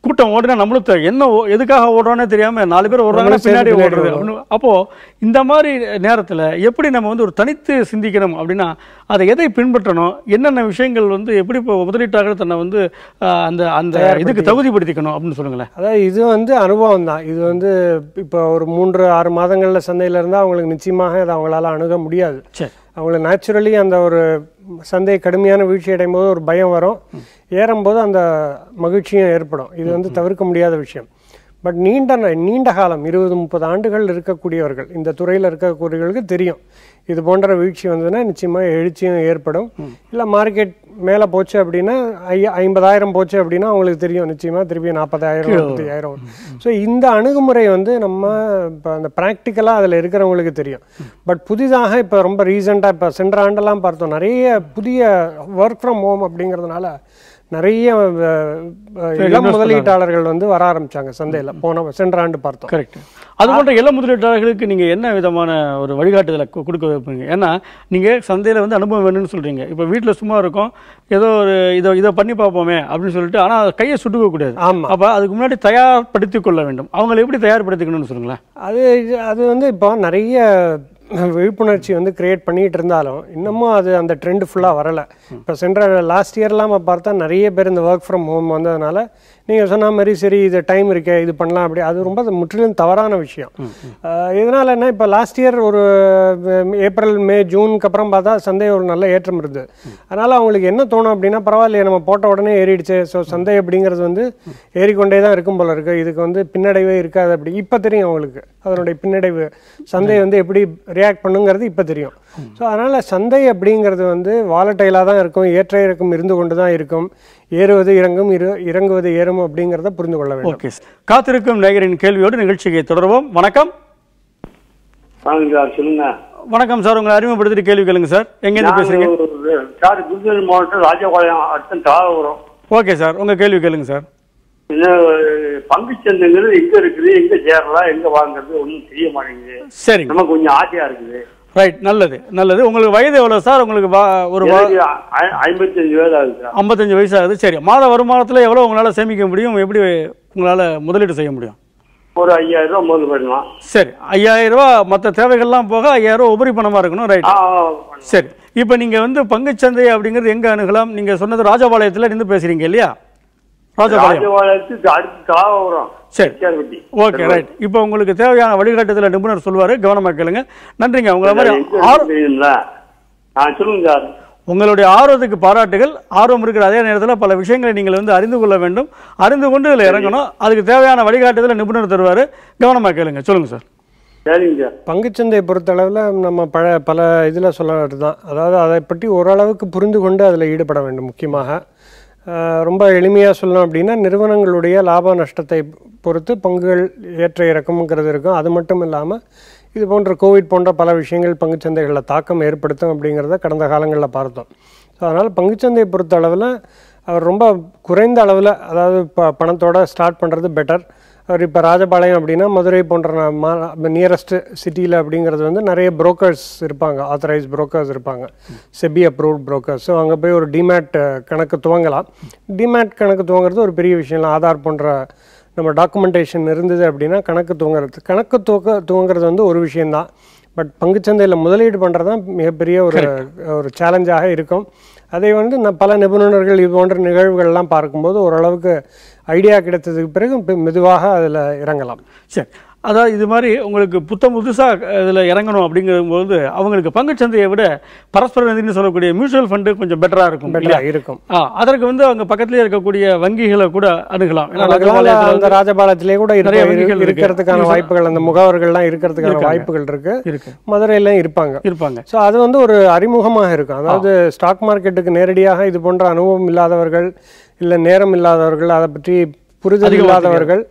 கூட்டம் ஓடினா நம்மளும் தெ- என்ன ஓ- எதுக்காக ஓடுறோன்னே தெரியாம நாலு பேர் ஓடுறாங்கன்னா நம்மளும் சேர்ந்து பின்னாடி பின்னாடி ஓடுறது ஓடுறோம். அப்படின்னு அப்போ இந்த மாதிரி நேரத்துல எப்படி நம்ம வந்து ஒரு தனித்து சிந்திக்கணும் அப்படின்னா அதை எதை பின்பற்றணும் என்னென்ன விஷயங்கள் வந்து எப்படி இப்போ முதலீட்டாளர்கள் தன்னை வந்து ஆஹ், அந்த அந்த இதுக்கு தகுதிப்படுத்திக்கணும் அப்படின்னு சொல்லுங்களேன் அதாவது இது வந்து அனுபவம் தான் இது வந்து இப்போ ஒரு மூன்று ஆறு மாதங்களில் சந்தையில் இருந்தால் அவங்களுக்கு நிச்சயமாக அதை அவங்களால அணுக முடியாது சரி அவங்களுக்கு நேச்சுரலி அந்த ஒரு சந்தை கடுமையான வீழ்ச்சி அடையும் போது ஒரு பயம் வரும் ஏறும்போது அந்த மகிழ்ச்சியும் ஏற்படும் இது வந்து தவிர்க்க முடியாத விஷயம் பட் நீண்ட ந- நீண்ட காலம் இருபது முப்பது ஆண்டுகள் இருக்கக்கூடியவர்கள் இந்த துறையில் இருக்கக்கூடியவர்களுக்கு தெரியும் இது போன்ற வீழ்ச்சி வந்ததுன்னா நிச்சயமாக எழுச்சியும் ஏற்படும் இல்லை மார்க்கெட் மேலே போச்சு அப்படின்னா ஐ ஐம்பதாயிரம் போச்சு அப்படின்னா அவங்களுக்கு தெரியும் நிச்சயமாக திருப்பி நாற்பதாயிரம் முப்பத்தையாயிரம் ஸோ இந்த அணுகுமுறை வந்து நம்ம இப்போ அந்த ப்ராக்டிக்கலாக அதில் இருக்கிறவங்களுக்கு தெரியும் பட் புதிதாக இப்போ ரொம்ப ரீசெண்டாக இப்போ சென்ற ஆண்டெல்லாம் பார்த்தோம் நிறைய புதிய ஒர்க் ஃப்ரம் ஹோம் அப்படிங்கிறதுனால நிறைய அஹ், அஹ், இளம் முதலீட்டாளர்கள் வந்து வர ஆரம்பிச்சாங்க சந்தையில் போன சென்ற ஆண்டு பார்த்தோம் கரெக்ட் அது போன்ற இளம் முதலீட்டாளர்களுக்கு நீங்க என்ன விதமான ஒரு வழிகாட்டுதலை கு- கொடுக்க வைப்பீங்க ஏன்னா நீங்க சந்தையில வந்து அனுபவம் வேணும்னு சொல்றீங்க இப்போ வீட்டில் சும்மா இருக்கோம் ஏதோ ஒரு இதை இதை பண்ணி பார்ப்போமே அப்படின்னு சொல்லிட்டு ஆனா கையை சுட்டுக்க கூடாது ஆமா. அப்ப அதுக்கு முன்னாடி தயார்படுத்திக் கொள்ள வேண்டும் அவங்களை எப்படி தயார்படுத்திக்கணும்னு சொல்லுங்களேன் அது இது- அது வந்து இப்போ நிறைய விழிப்புணர்ச்சி வந்து கிரியேட் பண்ணிட்டு இருந்தாலும் இன்னமும் அது அந்த ட்ரெண்ட் ஃபுல்லாக வரலை இப்போ சென்ற லாஸ்ட் இயர்லாம் பார்த்தா நிறைய பேர் இந்த ஒர்க் ஃப்ரம் ஹோம் வந்ததுனால நீங்கள் சொன்ன மாதிரி சரி இது டைம் இருக்கே இது பண்ணலாம் அப்படி அது ரொம்ப அது முற்றிலும் தவறான விஷயம் அஹ் இதனால என்ன இப்போ லாஸ்ட் இயர் ஒரு அஹ், ஏப்ரல் மே ஜூனுக்கு அப்புறம் பார்த்தா சந்தை ஒரு நல்ல ஏற்றம் இருந்தது அதனால் அவங்களுக்கு என்ன தோணும் அப்படின்னா பரவாயில்லையே நம்ம போட்ட உடனே ஏறிடுச்சு ஸோ சந்தை அப்படிங்கிறது வந்து ஏறிக்கொண்டே தான் இருக்கும் போல இருக்கு இதுக்கு வந்து பின்னடைவே இருக்காது அப்படி இப்போ தெரியும் அவங்களுக்கு அதனுடைய பின்னடைவு சந்தை வந்து எப்படி ரியாக்ட் பண்ணுங்கிறது இப்போ தெரியும் ஸோ அதனால் சந்தை அப்படிங்கிறது வந்து வாலட்டைலாக தான் இருக்கும் ஏற்ற இறக்கம் இருந்து கொண்டு தான் இருக்கும் ஏறுவது இறங்கும் இரு இறங்குவது ஏறும் அப்படிங்கிறத புரிந்து கொள்ள வேண்டும் ஓகே காத்திருக்கும் நேயரின் கேள்வியோடு நிகழ்ச்சியை தொடர்வோம் வணக்கம் வாங்க சார் சொல்லுங்க வணக்கம் சார் உங்களை அறிமுகப்படுத்திட்டு கேள்வி கேளுங்க சார் எங்கேருந்து பேசுறீங்க நாங்க ஒரு- சார் விருதுநகர் மாவட்டம் ராஜபாளையம் அடுத்த தாளபுரம் ஓகே சார் உங்க கேள்வி கேளுங்க சார் என்ன பங்குச்சந்தைங்கிறது எங்க இருக்குது எங்க சேரலாம் எங்க வாங்குறது ஒன்றும் தெரிய மாட்டேங்குது சரிங்க நமக்கு கொஞ்சம் ஆசையா இருக்குது ரைட் நல்லது நல்லது உங்களுக்கு வயது எவ்வளவு சார் உங்களுக்கு வா- ஒரு வா- எனக்கு ஐ- ஐம்பத்தஞ்சு வயது ஆகுது சார் ஐம்பத்தஞ்சு வயசு ஆகுது சரி மாத வருமானத்தில் எவ்வளோ உங்களால் சேமிக்க முடியும் எப்படி உங்களால் முதலீடு செய்ய முடியும் ஒரு ஐயாயிரம் ரூபாய் முதல் பண்ணலாம் சரி ஐயாயிரம் ரூபா மற்ற தேவைகள்லாம் போக ஐயாயிரம் ரூபா உபரி பணமாக இருக்கணும் ரைட் ஆ, ஆ, பண்ணலாம். சரி இப்போ நீங்கள் வந்து பங்குச்சந்தை அப்படிங்கிறது எங்கே அணுகலாம் நீங்கள் சொன்னது ராஜபாளையத்தில் இருந்து பேசுகிறீங்க இல்லையா ராஜபாளையம் ராஜபாளையத்துக்கு அடுத்து தாளபுரம் சரி செட்டியார்பட்டி. ஓகே ரைட் இப்போ உங்களுக்கு தேவையான வழிகாட்டுதல நிபுணர் சொல்வார் கவனமாக கேளுங்க நன்றிங்க உங்களை மாதிரி எங்க ஆர் தெரியுங்களா? ஆ சொல்லுங்க சார் உங்களுடைய ஆர்வத்துக்கு பாராட்டுகள் ஆர்வம் இருக்கிற அதே நேரத்தில் பல விஷயங்களை நீங்கள் வந்து அறிந்து கொள்ள வேண்டும் அறிந்து கொண்டு இதில் இறங்கணும் அதுக்கு தேவையான வழிகாட்டுதலை நிபுணர் தருவார் கவனமாக கேளுங்க சொல்லுங்க சார் சரிங்க சார் பங்குச்சந்தை பொறுத்தளவில் நம்ம பல பல இதில் சொல்ல தான் அதாவது அதை பற்றி ஓரளவுக்கு புரிந்து கொண்டு அதில் ஈடுபட வேண்டும் முக்கியமாக அஹ், ரொம்ப எளிமையாக சொல்லணும் அப்படின்னா நிறுவனங்களுடைய லாப நஷ்டத்தை பொறுத்து பங்குகள் ஏற்ற இறக்கம்ங்கிறது இருக்கும் அது மட்டும் இல்லாமல் இது போன்ற கோவிட் போன்ற பல விஷயங்கள் பங்குச்சந்தைகளில் தாக்கம் ஏற்படுத்தும் அப்படிங்கிறத கடந்த காலங்களில் பார்த்தோம் ஸோ அதனால் பங்குச்சந்தையை பொறுத்த அளவில் அவர் ரொம்ப குறைந்த அளவில் அதாவது ப பணத்தோட ஸ்டார்ட் பண்ணுறது பெட்டர் அவர் இப்போ ராஜபாளையம் அப்படின்னா மதுரை போன்ற நியரஸ்ட் சிட்டியில் அப்படிங்கிறது வந்து நிறைய புரோக்கர்ஸ் இருப்பாங்க ஆத்தரைஸ் புரோக்கர்ஸ் இருப்பாங்க செபி அப்ரூவ்ட் புரோக்கர்ஸ் ஸோ அங்கே போய் ஒரு டிமேட் கணக்கு துவங்கலாம் டிமேட் கணக்கு துவங்குறது ஒரு பெரிய விஷயம் இல்லை ஆதார் போன்ற நம்ம டாக்குமெண்டேஷன் இருந்தது அப்படின்னா கணக்கு துவங்குறது கணக்கு துவக்க துவங்குறது வந்து ஒரு விஷயம்தான் பட் பங்குச்சந்தையில் முதலீடு பண்ணுறது தான் மிகப்பெரிய ஒரு ஒரு சேலஞ்சாக இருக்கும் அதை வந்து நான் பல நிபுணர்கள் இது போன்ற நிகழ்வுகள்லாம் பார்க்கும்போது ஓரளவுக்கு ஐடியா கிடைத்ததுக்கு பிறகு பெ- மெதுவாக அதில் இறங்கலாம் சரி அதாவது இது மாதிரி உங்களுக்கு புத்தம் புதுசாக இதில் இறங்கணும் அப்படிங்கும்போது அவங்களுக்கு பங்குச்சந்தையை விட பரஸ்பர நிதினு சொல்லக்கூடிய மியூச்சுவல் ஃபண்டு கொஞ்சம் பெட்டராக இருக்கும் இல்லையா பெட்டராக இருக்கும் ஆ அதற்கு வந்து அவங்க பக்கத்துலேயே இருக்கக்கூடிய வங்கிகளை கூட அணுகலாம் ஏன்னா அதனால ராஜபாளையத்துல அந்த வந்து ராஜபாளையத்திலே கூட நிறைய இருக்க- வங்கிகள் இருக்கு. இருக்கிறதுக்கான நீங்க வாய்ப்புகள் அந்த முகவர்கள்லாம் இருக்கிறதுக்கான இருக்காங்க. வாய்ப்புகள் இருக்கு இருக்கு மதுரையில இருப்பாங்க இருப்பாங்க ஸோ அது வந்து ஒரு அறிமுகமாக இருக்கும் அதாவது ஸ்டாக் மார்க்கெட்டுக்கு நேரடியாக இது போன்ற அனுபவம் இல்லாதவர்கள் இல்லை நேரம் இல்லாதவர்கள் அதை பற்றி புரிதல் அதிக இல்லாதவர்கள்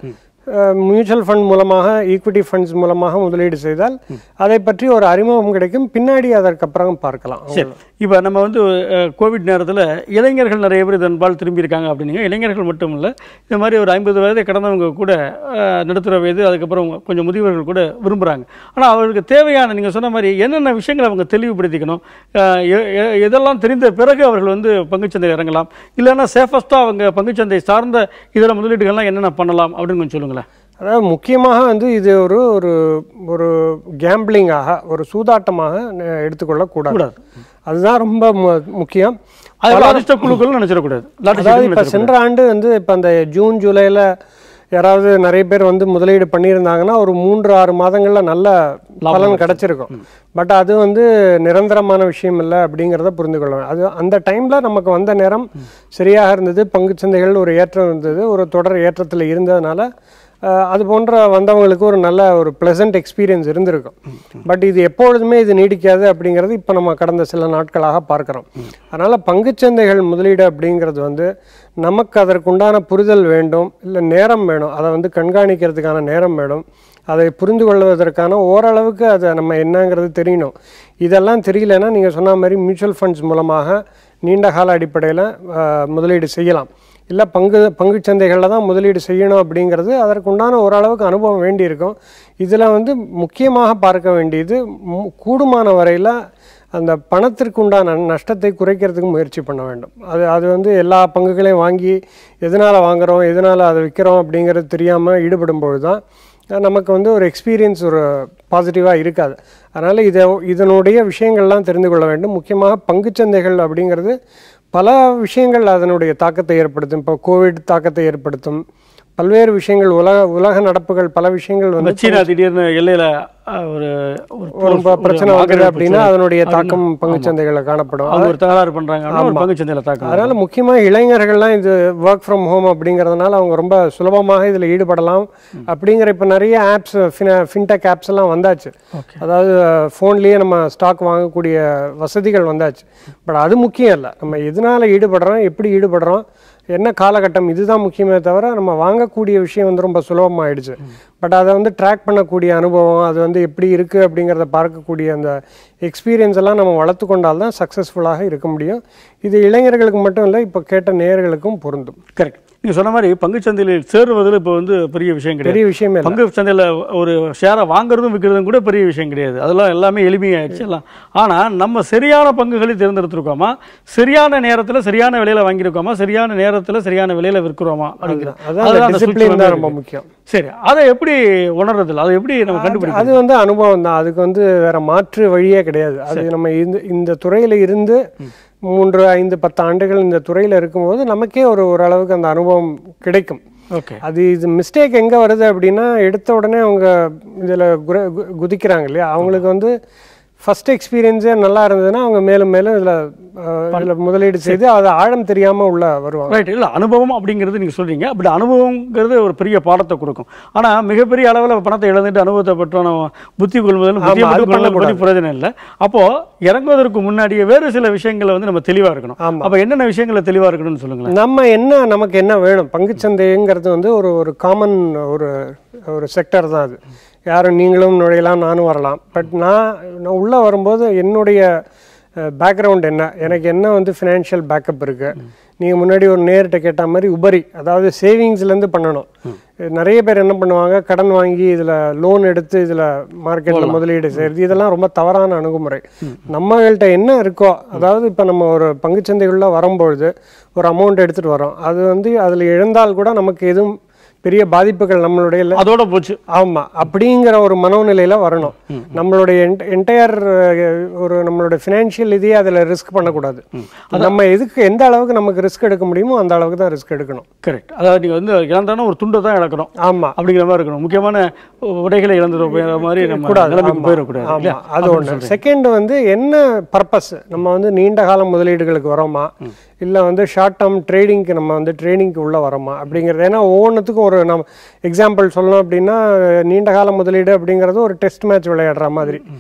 மியூச்சுவல் ஃபண்ட் மூலமாக ஈக்விட்டி ஃபண்ட்ஸ் மூலமாக முதலீடு செய்தால் அதை பற்றி ஒரு அறிமுகம் கிடைக்கும் பின்னாடி அதற்கப்புறம் பார்க்கலாம் சரி இப்போ நம்ம வந்து அஹ், கோவிட் நேரத்தில் இளைஞர்கள் நிறைய பேர் இதன்பால் திரும்பி இருக்காங்க அப்படின்னீங்க இளைஞர்கள் மட்டும் இல்லை இந்த மாதிரி ஒரு ஐம்பது வயதை கடந்தவங்க கூட அஹ், நடுத்தர வயது அதுக்கப்புறம் கொஞ்சம் முதியவர்கள் கூட விரும்புகிறாங்க ஆனால் அவர்களுக்கு தேவையான நீங்கள் சொன்ன மாதிரி என்னென்ன விஷயங்களை அவங்க தெளிவுபடுத்திக்கணும் அஹ், எ- எ- எதெல்லாம் தெரிந்த பிறகு அவர்கள் வந்து பங்குச்சந்தையில் இறங்கலாம் இல்லைன்னா சேஃபஸ்ட்டாக அவங்க பங்குச்சந்தை சார்ந்த இதர முதலீடுகள்லாம் என்னென்ன பண்ணலாம் அப்படின்னு கொஞ்சம் சொல்லுங்களேன் அதாவது முக்கியமாக வந்து இது ஒரு ஒரு ஒரு கேம்பிளிங்காக ஒரு சூதாட்டமாக ந- எடுத்துக்கொள்ளக்கூடாது கூடாது. அதுதான் ரொம்ப மு- முக்கியம் அதில் அதிர்ஷ்ட குழுக்கள் நினைச்சிடக்கூடாது லாட்டரி அதாவது சீட்டுன்னு இப்போ சென்ற ஆண்டு வந்து இப்போ அந்த ஜூன் ஜூலையில் யாராவது நிறைய பேர் வந்து முதலீடு பண்ணியிருந்தாங்கன்னா ஒரு மூன்று ஆறு மாதங்களில் நல்ல பலன் கிடைச்சிருக்கும் பட் அது வந்து நிரந்தரமான விஷயம் இல்லை அப்படிங்கிறத புரிந்து கொள்ளணும் அது அந்த டைமில் நமக்கு வந்த நேரம் சரியாக இருந்தது பங்குச்சந்தைகள் ஒரு ஏற்றம் இருந்தது ஒரு தொடர் ஏற்றத்தில் இருந்ததுனால அஹ், அது போன்ற வந்தவங்களுக்கு ஒரு நல்ல ஒரு ப்ளசன்ட் எக்ஸ்பீரியன்ஸ் இருந்திருக்கும் பட் இது எப்பொழுதுமே இது நீடிக்காது அப்படிங்கிறது இப்போ நம்ம கடந்த சில நாட்களாக பார்க்குறோம் அதனால் பங்குச்சந்தைகள் முதலீடு அப்படிங்கிறது வந்து நமக்கு அதற்குண்டான புரிதல் வேண்டும் இல்லை நேரம் வேணும் அதை வந்து கண்காணிக்கிறதுக்கான நேரம் வேணும் அதை புரிந்து கொள்வதற்கான ஓரளவுக்கு அதை நம்ம என்னங்கிறது தெரியணும் இதெல்லாம் தெரியலன்னா நீங்கள் சொன்ன மாதிரி மியூச்சுவல் ஃபண்ட்ஸ் மூலமாக நீண்ட கால அடிப்படையில் முதலீடு செய்யலாம் இல்லை பங்கு பங்குச் சந்தைகளில் தான் முதலீடு செய்யணும் அப்படிங்கிறது அதற்குண்டான ஓரளவுக்கு அனுபவம் வேண்டியிருக்கும் இதில் வந்து முக்கியமாக பார்க்க வேண்டியது மு- கூடுமான வரையில் அந்த பணத்திற்கு உண்டான நஷ்டத்தை குறைக்கிறதுக்கு முயற்சி பண்ண வேண்டும் அது அது வந்து எல்லா பங்குகளையும் வாங்கி எதனால் வாங்குறோம் எதனால் அதை விற்கிறோம் அப்படிங்கிறது தெரியாமல் ஈடுபடும் பொழுது தான் நமக்கு வந்து ஒரு எக்ஸ்பீரியன்ஸ் ஒரு பாசிட்டிவாக இருக்காது அதனால் இதை இதனுடைய விஷயங்கள்லாம் தெரிந்து கொள்ள வேண்டும் முக்கியமாக பங்குச்சந்தைகள் அப்படிங்கிறது பல விஷயங்கள் அதனுடைய தாக்கத்தை ஏற்படுத்தும் இப்போ கோவிட் தாக்கத்தை ஏற்படுத்தும் பல்வேறு விஷயங்கள் உலக உலக நடப்புகள் பல விஷயங்கள் வந்து சீனா திடீர்னு எல்லையில அஹ், ஒரு ஒரு ஒரு போர், பிரச்சனை ஒரு வருது ஆக்கிரமிப்பு அப்படின்னா பிரச்சனை. அதனுடைய அது தாக்கம் பங்குச்சந்தைகளில் காணப்படும் அவங்க ஒரு தகராறு பண்றாங்கன்னா ஒரு பங்கு சந்தையில தாக்கம் அதனால முக்கியமா இளைஞர்கள்லாம் இது ஒர்க் ஃப்ரம் ஹோம் அப்படிங்கறதுனால அவங்க ரொம்ப சுலபமாக இதுல ஈடுபடலாம் அப்படிங்கிற இப்ப நிறைய ஆப்ஸ் ஃபின்டெக் ஆப்ஸ் எல்லாம் வந்தாச்சு அதாவது ஃபோன்லயே நம்ம ஸ்டாக் வாங்கக்கூடிய வசதிகள் வந்தாச்சு பட் அது முக்கியம் இல்லை நம்ம எதனால ஈடுபடுறோம் எப்படி ஈடுபடுறோம் என்ன காலகட்டம் இதுதான் முக்கியமே தவிர நம்ம வாங்கக்கூடிய விஷயம் வந்து ரொம்ப சுலபமாயிடுச்சு பட் அதை வந்து ட்ராக் பண்ணக்கூடிய அனுபவம் அது வந்து எப்படி இருக்குது அப்படிங்கிறத பார்க்கக்கூடிய அந்த எக்ஸ்பீரியன்ஸ் எல்லாம் நம்ம வளர்த்து கொண்டால் தான் சக்ஸஸ்ஃபுல்லாக இருக்க முடியும் இது இளைஞர்களுக்கு மட்டும் இல்லை இப்போ கேட்ட நேயர்களுக்கும் பொருந்தும் கரெக்ட் நீங்க சொன்ன மாதிரி பங்குச் சந்தையில் சேருவதில் இப்போ வந்து பெரிய விஷயம் கிடையாது பெரிய விஷயமே இல்லை பங்கு சந்தையில் ஒரு ஷேரை வாங்குறதும் விற்கிறதும் கூட பெரிய விஷயம் கிடையாது அதெல்லாம் எல்லாமே எளிமையாயிடுச்சு எல்லாம் ஆனால் நம்ம சரியான பங்குகளை தேர்ந்தெடுத்திருக்கோமா சரியான நேரத்தில் சரியான விலையில வாங்கியிருக்கோமா சரியான நேரத்தில் சரியான விலையில விற்கிறோமா அப்படிங்கிறது அதான் அதுதான் அந்த டிசிப்ளின் சூட்சுமமே தான் ரொம்ப இருக்கு. முக்கியம் சரி அதை எப்படி உணர்றதில்ல அதை எப்படி நம்ம கண்டுபிடிக்கிறது அது வந்து அனுபவம் தான் அதுக்கு வந்து வேற மாற்று வழியே கிடையாது அது நம்ம இந்த இந்த துறையில இருந்து மூன்று ஐந்து பத்து ஆண்டுகள் இந்த துறையில இருக்கும்போது நமக்கே ஒரு ஓரளவுக்கு அந்த அனுபவம் கிடைக்கும் ஓகே அது இது மிஸ்டேக் எங்க வருது அப்படின்னா எடுத்த உடனே அவங்க இதுல குர- கு- குதிக்கிறாங்க இல்லையா அவங்களுக்கு வந்து ஃபர்ஸ்ட் எக்ஸ்பீரியன்ஸே நல்லா இருந்ததுன்னா அவங்க மேலும் மேலும் இதுல அஹ், இதுல முதலீடு செய்து அது ஆழம் தெரியாம உள்ள வருவாங்க ரைட் இல்லை அனுபவம் அப்படிங்கிறது நீங்கள் சொல்றீங்க அப்படி அனுபவங்கிறது ஒரு பெரிய பாடத்தை கொடுக்கும் ஆனால் மிகப்பெரிய அளவில் பணத்தை இழந்துட்டு அனுபவத்தை பெற்றோம் நம்ம புத்தி கொள்வதில் புத்திய ஆமா, அது புத்தி கொள்வதில் பற்றி பண்ணக்கூடாது. பிரயோஜனம் இல்லை அப்போ இறங்குவதற்கு முன்னாடியே வேறு சில விஷயங்களை வந்து நம்ம தெளிவாக இருக்கணும் ஆமா. அப்போ என்னென்ன விஷயங்களை தெளிவாக இருக்கணும்னு சொல்லுங்களேன் நம்ம என்ன நமக்கு என்ன வேணும் பங்குச்சந்தைங்கிறது வந்து ஒரு ஒரு காமன் ஒரு ஒரு செக்டர் தான் அது யாரும் நீங்களும் நுழையலாம் நானும் வரலாம் பட் நான் நான் உள்ளே வரும்போது என்னுடைய பேக்ரவுண்ட் என்ன எனக்கு என்ன வந்து ஃபினான்ஷியல் பேக்கப் இருக்கு நீங்கள் முன்னாடி ஒரு நேர்கிட்ட கேட்ட மாதிரி உபரி அதாவது சேவிங்ஸ்லேருந்து பண்ணணும் நிறைய பேர் என்ன பண்ணுவாங்க கடன் வாங்கி இதில் லோன் எடுத்து இதில் மார்க்கெட்டில் முதலீடு செய்கிறது இதெல்லாம் ரொம்ப தவறான அணுகுமுறை நம்மகிட்ட என்ன இருக்கோ அதாவது இப்போ நம்ம ஒரு பங்குச்சந்தைக்குள்ளே வரும்பொழுது ஒரு அமௌண்ட் எடுத்துகிட்டு வரோம் அது வந்து அதில் இழந்தால் கூட நமக்கு எதுவும் பெரிய பாதிப்புகள் நம்மளுடைய இல்ல- அதோட போச்சு ஆமா அப்படிங்கிற ஒரு மனோநிலையில வரணும் நம்மளுடைய என்டையர் ஒரு நம்மளுடைய ஃபினான்ஷியல் இதையே அதுல ரிஸ்க் பண்ணக்கூடாது நம்ம எதுக்கு எந்த அளவுக்கு நமக்கு ரிஸ்க் எடுக்க முடியுமோ அந்த அளவுக்கு தான் ரிஸ்க் எடுக்கணும் கரெக்ட் அதாவது நீங்கள் வந்து இழந்தான ஒரு துண்டை தான் இழக்கணும் ஆமா அப்படிங்கிற மாதிரி இருக்கணும் முக்கியமான உடைகளை இழந்துட போகிற மாதிரி நம்ம கூடாது நிலைமைக்கு ஆமா. போயிடக்கூடாது ஆமா இல்லையா? அது ஒண்ணு செகண்ட் வந்து என்ன பர்பஸ் நம்ம வந்து நீண்ட கால முதலீடுகளுக்கு வரோமா இல்ல வந்து ஷார்ட் டேர்ம் ட்ரேடிங்க்கு நம்ம வந்து ட்ரேடிங்க்கு உள்ள வரோமா அப்படிங்கிறது ஏன்னா ஒவ்வொன்றுத்துக்கும் ஒரு நம்ம எக்ஸாம்பிள் சொல்லணும் அப்படின்னா நீண்ட கால முதலீடு அப்படிங்கிறது ஒரு டெஸ்ட் மேட்ச் விளையாடுற மாதிரி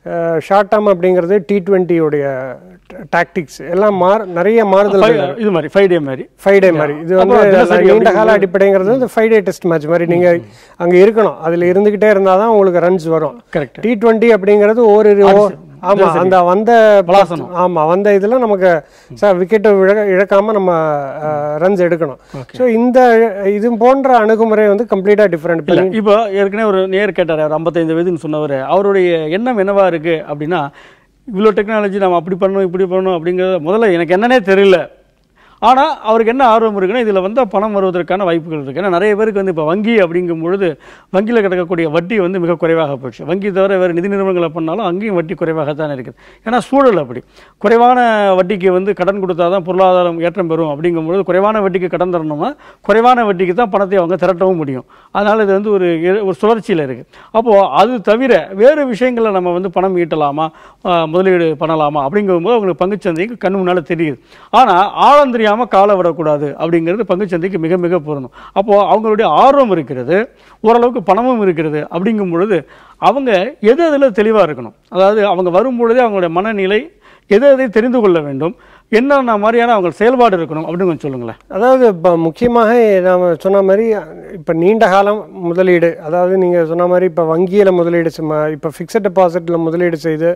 ஷார்ட் டேர்ம் அப்படிங்கிறது டி டுவெண்ட்டியோடைய டாக்டிக்ஸ் எல்லாம் மாறு நிறைய மாறுதல் Five- இது மாதிரி ஃபைவ் டே மாதிரி ஃபைவ் டே மாதிரி இது அப்போ வந்து தினசரி நீண்ட கால அடிப்படைங்கிறது இந்த ஃபைவ் டே டெஸ்ட் மேட்ச் மாதிரி நீங்க அங்க இருக்கணும் அதுல இருந்துகிட்டே இருந்தாதான் தான் உங்களுக்கு ரன்ஸ் வரும் Correct. டி டுவெண்ட்டி அப்படிங்கிறது ஒரு ஓ- ஆமா அந்த வந்த விளாசனம். ஆமா வந்த இதுல நமக்கு சார் விக்கெட்டை இழக்காம நம்ம ரன்ஸ் எடுக்கணும் ஸோ இந்த இது போன்ற அணுகுமுறை வந்து கம்ப்ளீட்டா டிஃப்ரெண்ட் இல்ல இப்போ ஏற்கனவே ஒரு நேர் கேட்டார் அவர் ஐம்பத்தைந்து வயதுன்னு சொன்னவர் அவருடைய எண்ணம் என்னவா இருக்கு அப்படின்னா இவ்வளோ டெக்னாலஜி நம்ம அப்படி பண்ணணும் இப்படி பண்ணணும் அப்படிங்கிறத முதல்ல எனக்கு என்னன்னே தெரியல ஆனால் அவருக்கு என்ன ஆர்வம் இருக்குன்னா இதில் வந்து பணம் வருவதற்கான வாய்ப்புகள் இருக்குது ஏன்னா நிறைய பேருக்கு வந்து இப்போ வங்கி அப்படிங்கும் பொழுது வங்கியில் கிடக்கக்கூடிய வட்டி வந்து மிக குறைவாக போச்சு வங்கி தவிர வேறு நிதி நிறுவனங்களை பண்ணாலும் அங்கேயும் வட்டி குறைவாகத்தான் இருக்குது ஏன்னா சூழல் அப்படி குறைவான வட்டிக்கு வந்து கடன் கொடுத்தா தான் பொருளாதாரம் ஏற்றம் பெறும் அப்படிங்கும்பொழுது குறைவான வட்டிக்கு கடன் தரணும்னா குறைவான வட்டிக்கு தான் பணத்தை அவங்க திரட்டவும் முடியும் அதனால் இது வந்து ஒரு இரு- ஒரு சுழற்சியில் இருக்குது அப்போது அது தவிர வேறு விஷயங்களில் நம்ம வந்து பணம் ஈட்டலாமா ஆஹ் முதலீடு பண்ணலாமா அப்படிங்கும்போது அவங்களுக்கு பங்குச்சந்தைக்கு கண் முன்னால் தெரியுது ஆனால் ஆழம் தெரியாமல் காலை விடக்கூடாது அப்படிங்கிறது பங்குச்சந்தைக்கு மிக மிக பொருந்தும் அப்போது அவங்களுடைய ஆர்வம் இருக்கிறது ஓரளவுக்கு பணமும் இருக்கிறது அப்படிங்கும் பொழுது அவங்க எது அதில் தெளிவாக இருக்கணும் அதாவது அவங்க வரும் பொழுதே அவங்களுடைய மனநிலை எதை எதை தெரிந்து கொள்ள வேண்டும் என்னென்ன மாதிரியான அவங்க செயல்பாடு இருக்கணும் அப்படின்னு கொஞ்சம் சொல்லுங்களேன் அதாவது இப்போ முக்கியமாக நாம் சொன்ன மாதிரி இப்போ நீண்ட காலம் முதலீடு அதாவது நீங்கள் சொன்ன மாதிரி இப்போ வங்கியில் முதலீடு சும்மா இப்போ ஃபிக்ஸட் டெபாசிட்டில் முதலீடு செய்து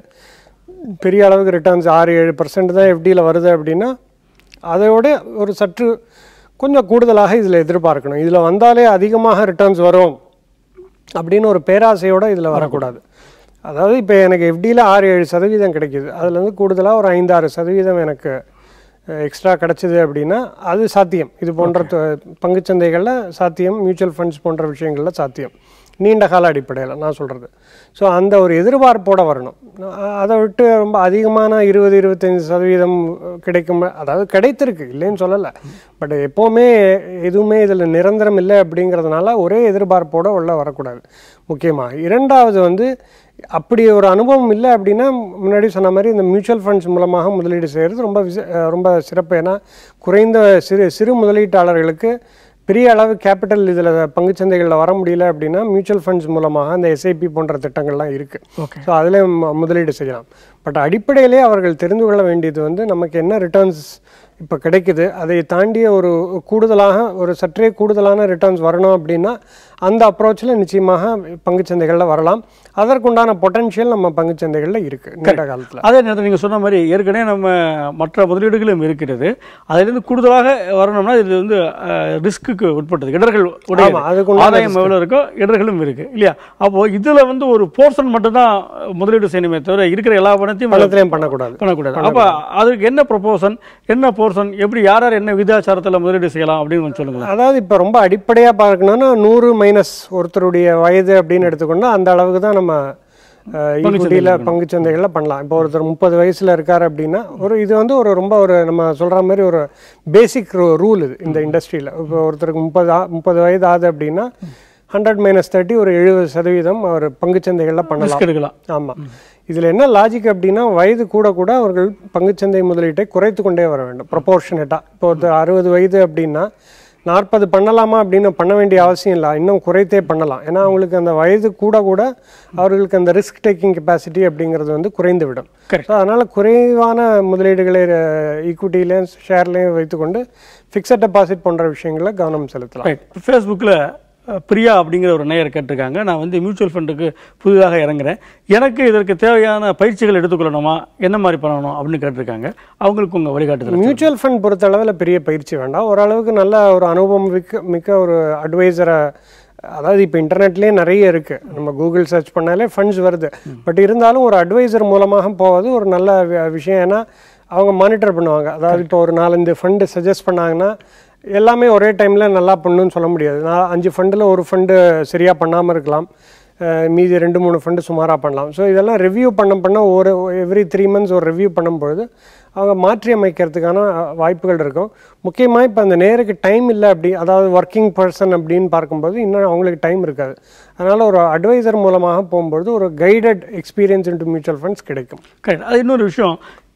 பெரிய அளவுக்கு ரிட்டர்ன்ஸ் ஆறு ஏழு பர்சன்ட் தான் எஃப்டியில் வருது அப்படின்னா அதோட ஒரு சற்று கொஞ்சம் கூடுதலாக இதில் எதிர்பார்க்கணும் இதில் வந்தாலே அதிகமாக ரிட்டர்ன்ஸ் வரும் அப்படின்னு ஒரு பேராசையோட இதில் வரக்கூடாது அதாவது இப்போ எனக்கு எஃப்டியில் ஆறு ஏழு சதவீதம் கிடைக்குது அதுலேருந்து கூடுதலாக ஒரு ஐந்தாறு சதவீதம் எனக்கு எக்ஸ்ட்ரா கிடைச்சது அப்படின்னா அது சாத்தியம் இது போன்ற தொ- பங்குச்சந்தைகளில் சாத்தியம் மியூச்சுவல் ஃபண்ட்ஸ் போன்ற விஷயங்களில் சாத்தியம் நீண்ட கால அடிப்படையில் நான் சொல்கிறது ஸோ அந்த ஒரு எதிர்பார்ப்போட வரணும் அ- அதை விட்டு ரொம்ப அதிகமான இருபது இருபத்தஞ்சி சதவீதம் கிடைக்கும் அதாவது கிடைத்திருக்கு இல்லைன்னு சொல்லலை பட் எப்போவுமே எதுவுமே இதில் நிரந்தரம் இல்லை அப்படிங்கிறதுனால ஒரே எதிர்பார்ப்போட உள்ள வரக்கூடாது முக்கியமாக இரண்டாவது வந்து அப்படி ஒரு அனுபவம் இல்லை அப்படின்னா முன்னாடி சொன்ன மாதிரி இந்த மியூச்சுவல் ஃபண்ட்ஸ் மூலமாக முதலீடு செய்கிறது ரொம்ப விச- அஹ் ரொம்ப சிறப்பு ஏன்னா குறைந்த சிறு சிறு முதலீட்டாளர்களுக்கு பெரிய அளவு கேபிட்டல் இதில் பங்குச்சந்தைகளில் வர முடியல அப்படின்னா மியூச்சுவல் ஃபண்ட்ஸ் மூலமாக அந்த எஸ்ஐபி போன்ற திட்டங்கள்லாம் இருக்குது ஸோ அதில் முதலீடு செய்யலாம் பட் அடிப்படையிலே அவர்கள் தெரிந்து கொள்ள வேண்டியது வந்து நமக்கு என்ன ரிட்டர்ன்ஸ் இப்போ கிடைக்குது அதை தாண்டிய ஒரு கூடுதலாக ஒரு சற்றே கூடுதலான ரிட்டர்ன்ஸ் வரணும் அப்படின்னா அந்த அப்ரோச்சில் நிச்சயமாக பங்குச்சந்தைகளில் வரலாம் அதற்குண்டான பொட்டன்ஷியல் நம்ம பங்குச்சந்தைகளில் இருக்குது நீண்ட காலத்தில் அதே நேரத்தில் நீங்கள் சொன்ன மாதிரி ஏற்கனவே நம்ம மற்ற முதலீடுகளும் இருக்கிறது அதிலிருந்து கூடுதலாக வரணும்னா இது வந்து ரிஸ்க்குக்கு உட்பட்டது இடர்கள் உடையது. ஆமா, அதுக்குண்டான ஆதாயம் எவ்வளோ இருக்கோ இடர்களும் இருக்கு இல்லையா அப்போ இதுல வந்து ஒரு போர்ஷன் மட்டும்தான் முதலீடு செய்யணுமே தவிர இருக்கிற எல்லா பணத்தையும் பணத்திலையும் பண்ணக்கூடாது பண்ணக்கூடாது அப்போ அதுக்கு என்ன ப்ரொபோசன் என்ன போர்ஷன் எப்படி யார் யார் என்ன விகிதாச்சாரத்தில் முதலீடு செய்யலாம் அப்படின்னு கொஞ்சம் சொல்லுங்களேன் அதாவது இப்போ ரொம்ப அடிப்படையாக பார்க்கணும்னா நூறு மைனஸ் ஒருத்தருடைய வயது அப்படின்னு எடுத்துக்கொண்டா அந்த அளவுக்கு தான் நம்ம ஈக்குவிட்டியில் பங்குச்சந்தைகளில் பண்ணலாம் இப்போ ஒருத்தர் முப்பது வயசில் இருக்கார் அப்படின்னா ஒரு இது வந்து ஒரு ரொம்ப ஒரு நம்ம சொல்கிற மாதிரி ஒரு பேசிக் ரூல் இது இந்த இண்டஸ்ட்ரியில் இப்போ ஒருத்தருக்கு முப்பது ஆ- முப்பது வயது ஆகுது அப்படின்னா ஹண்ட்ரட் மைனஸ் தேர்ட்டி ஒரு எழுபது சதவீதம் ஒரு பங்குச்சந்தைகளில் பண்ணலாம் ரிஸ்க் எடுக்கலாம் ஆமாம் இதில் என்ன லாஜிக் அப்படின்னா வயது கூட கூட அவர்கள் பங்குச்சந்தை முதலீட்டை குறைத்து கொண்டே வர வேண்டும் ப்ரொபோர்ஷனேட்டாக இப்போ ஒருத்தர் அறுபது வயது அப்படின்னா நாற்பது பண்ணலாமா அப்படின்னு பண்ண வேண்டிய அவசியம் இல்லை இன்னும் குறைத்தே பண்ணலாம் ஏன்னா அவங்களுக்கு அந்த வயது கூட கூட அவர்களுக்கு அந்த ரிஸ்க் டேக்கிங் கெப்பாசிட்டி அப்படிங்கிறது வந்து குறைந்து விடும் ஸோ அதனால் குறைவான முதலீடுகளை ஈக்விட்டிலையும் ஷேர்லையும் வைத்துக்கொண்டு ஃபிக்ஸட் டெபாசிட் போன்ற விஷயங்களில் கவனம் செலுத்தலாம் ரைட் ஃபேஸ்புக்கில் பிரியா அப்படிங்கிற ஒரு நேயர் கேட்டிருக்காங்க நான் வந்து மியூச்சுவல் ஃபண்டுக்கு புதிதாக இறங்குறேன் எனக்கு இதற்கு தேவையான பயிற்சிகள் எடுத்துக்கொள்ளணுமா என்ன மாதிரி பண்ணணும் அப்படின்னு கேட்டிருக்காங்க அவங்களுக்கு உங்கள் வழிகாட்டுதல் மியூச்சுவல் ஃபண்ட் பொறுத்த அளவில் பெரிய பயிற்சி வேண்டாம் ஓரளவுக்கு நல்ல ஒரு அனுபவம் மிக்க மிக்க ஒரு அட்வைசரை அதாவது இப்போ இன்டர்நெட்லேயே நிறைய இருக்குது நம்ம கூகுள் சர்ச் பண்ணாலே ஃபண்ட்ஸ் வருது பட் இருந்தாலும் ஒரு அட்வைசர் மூலமாக போவது ஒரு நல்ல வி- விஷயம் ஏன்னா அவங்க மானிட்டர் பண்ணுவாங்க அதாவது இப்போ ஒரு நாலஞ்சு ஃபண்டு சஜஸ்ட் பண்ணாங்கன்னா எல்லாமே ஒரே டைமில் நல்லா பண்ணுன்னு சொல்ல முடியாது நான் அஞ்சு ஃபண்டில் ஒரு ஃபண்டு சரியாக பண்ணாமல் இருக்கலாம் அஹ் மீதி ரெண்டு மூணு ஃபண்டு சுமாராக பண்ணலாம் ஸோ இதெல்லாம் ரிவ்யூ பண்ண பண்ண ஒரு எவ்ரி த்ரீ மந்த்ஸ் ஒரு ரிவ்யூ பண்ணும்பொழுது அவங்க மாற்றி அமைக்கிறதுக்கான அஹ், வாய்ப்புகள் இருக்கும் முக்கியமாக இப்போ அந்த நேருக்கு டைம் இல்லை அப்படி அதாவது ஒர்க்கிங் பர்சன் அப்படின்னு பார்க்கும்போது இன்னும் அவங்களுக்கு டைம் இருக்காது அதனால் ஒரு அட்வைசர் மூலமாக போகும்பொழுது ஒரு guided experience into mutual funds கிடைக்கும் கரெக்ட் அது இன்னொரு விஷயம்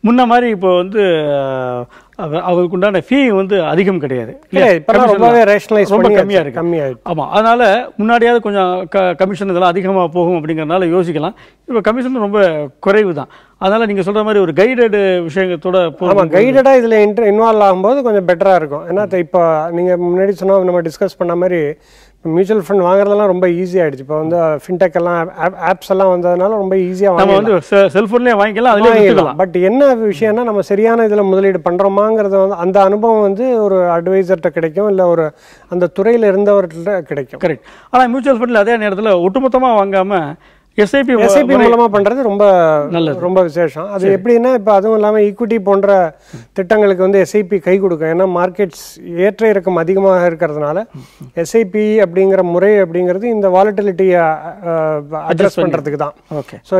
முன்ன மாதிரி இப்போ வந்து அஹ், அவ- அவருக்கு உண்டான ஃபீ வந்து அதிகம் கிடையாது இல்லையா? இல்ல, இப்பெல்லாம் Commission ரொம்பவே எல்லாம் rationalize ரொம்ப பண்ணியாச்சு. கம்மியா இருக்கு கம்மியாயிடுச்சு. ஆமா அதனால முன்னாடியாவது கொஞ்சம் க கமிஷன் இதெல்லாம் அதிகமாக போகும் அப்படிங்கறதுனால யோசிக்கலாம் இப்போ கமிஷன் ரொம்ப குறைவு தான் அதனால நீங்க சொல்ற மாதிரி ஒரு கைடட் விஷயத்தோட ஆமா போகும் கைடடா இதுல இன்டர் இன்வால்வ் ஆகும்போது கொஞ்சம் பெட்டரா இருக்கும் ஏன்னா த- இப்போ நீங்க முன்னாடி சொன்ன நம்ம டிஸ்கஸ் பண்ண மாதிரி மியூச்சுவல் ஃபண்ட் வாங்குறதெல்லாம் ரொம்ப ஈஸி ஆயிடுச்சு இப்போ வந்து ஃபின்டெக் எல்லாம் ஆப்ஸ் எல்லாம் வந்ததுனால ரொம்ப ஈஸியா நம்ம வந்து செல்போன்லயே வாங்கிக்கலாம் அதுலயே வித்துக்கலாம் பட் என்ன விஷயம்னா நம்ம சரியான இதுல முதலீடு பண்றோமாங்கிறது வந்து அந்த அனுபவம் வந்து ஒரு அட்வைசர்கிட்ட கிடைக்கும் இல்ல ஒரு அந்த துறையில இருந்தவர்கிட்ட கிடைக்கும் கரெக்ட் ஆனா மியூச்சுவல் ஃபண்ட்ல அதே நேரத்துல ஒட்டுமொத்தமா வாங்காம எஸ்ஐபி எஸ்ஐபி மூலமா பண்றது ரொம்ப நல்லது. ரொம்ப விசேஷம் அது எப்படின்னா இப்போ அதுவும் இல்லாம ஈக்விட்டி போன்ற திட்டங்களுக்கு வந்து எஸ்ஐபி கை கொடுக்கும் ஏன்னா மார்க்கெட்ஸ் ஏற்ற இறக்கம் அதிகமாக இருக்கிறதுனால எஸ்ஐபி அப்படிங்கிற முறை அப்படிங்கிறது இந்த வாலட்டிலிட்டியை அட்ஜஸ்ட் பண்றதுக்கு தான் ஓகே ஸோ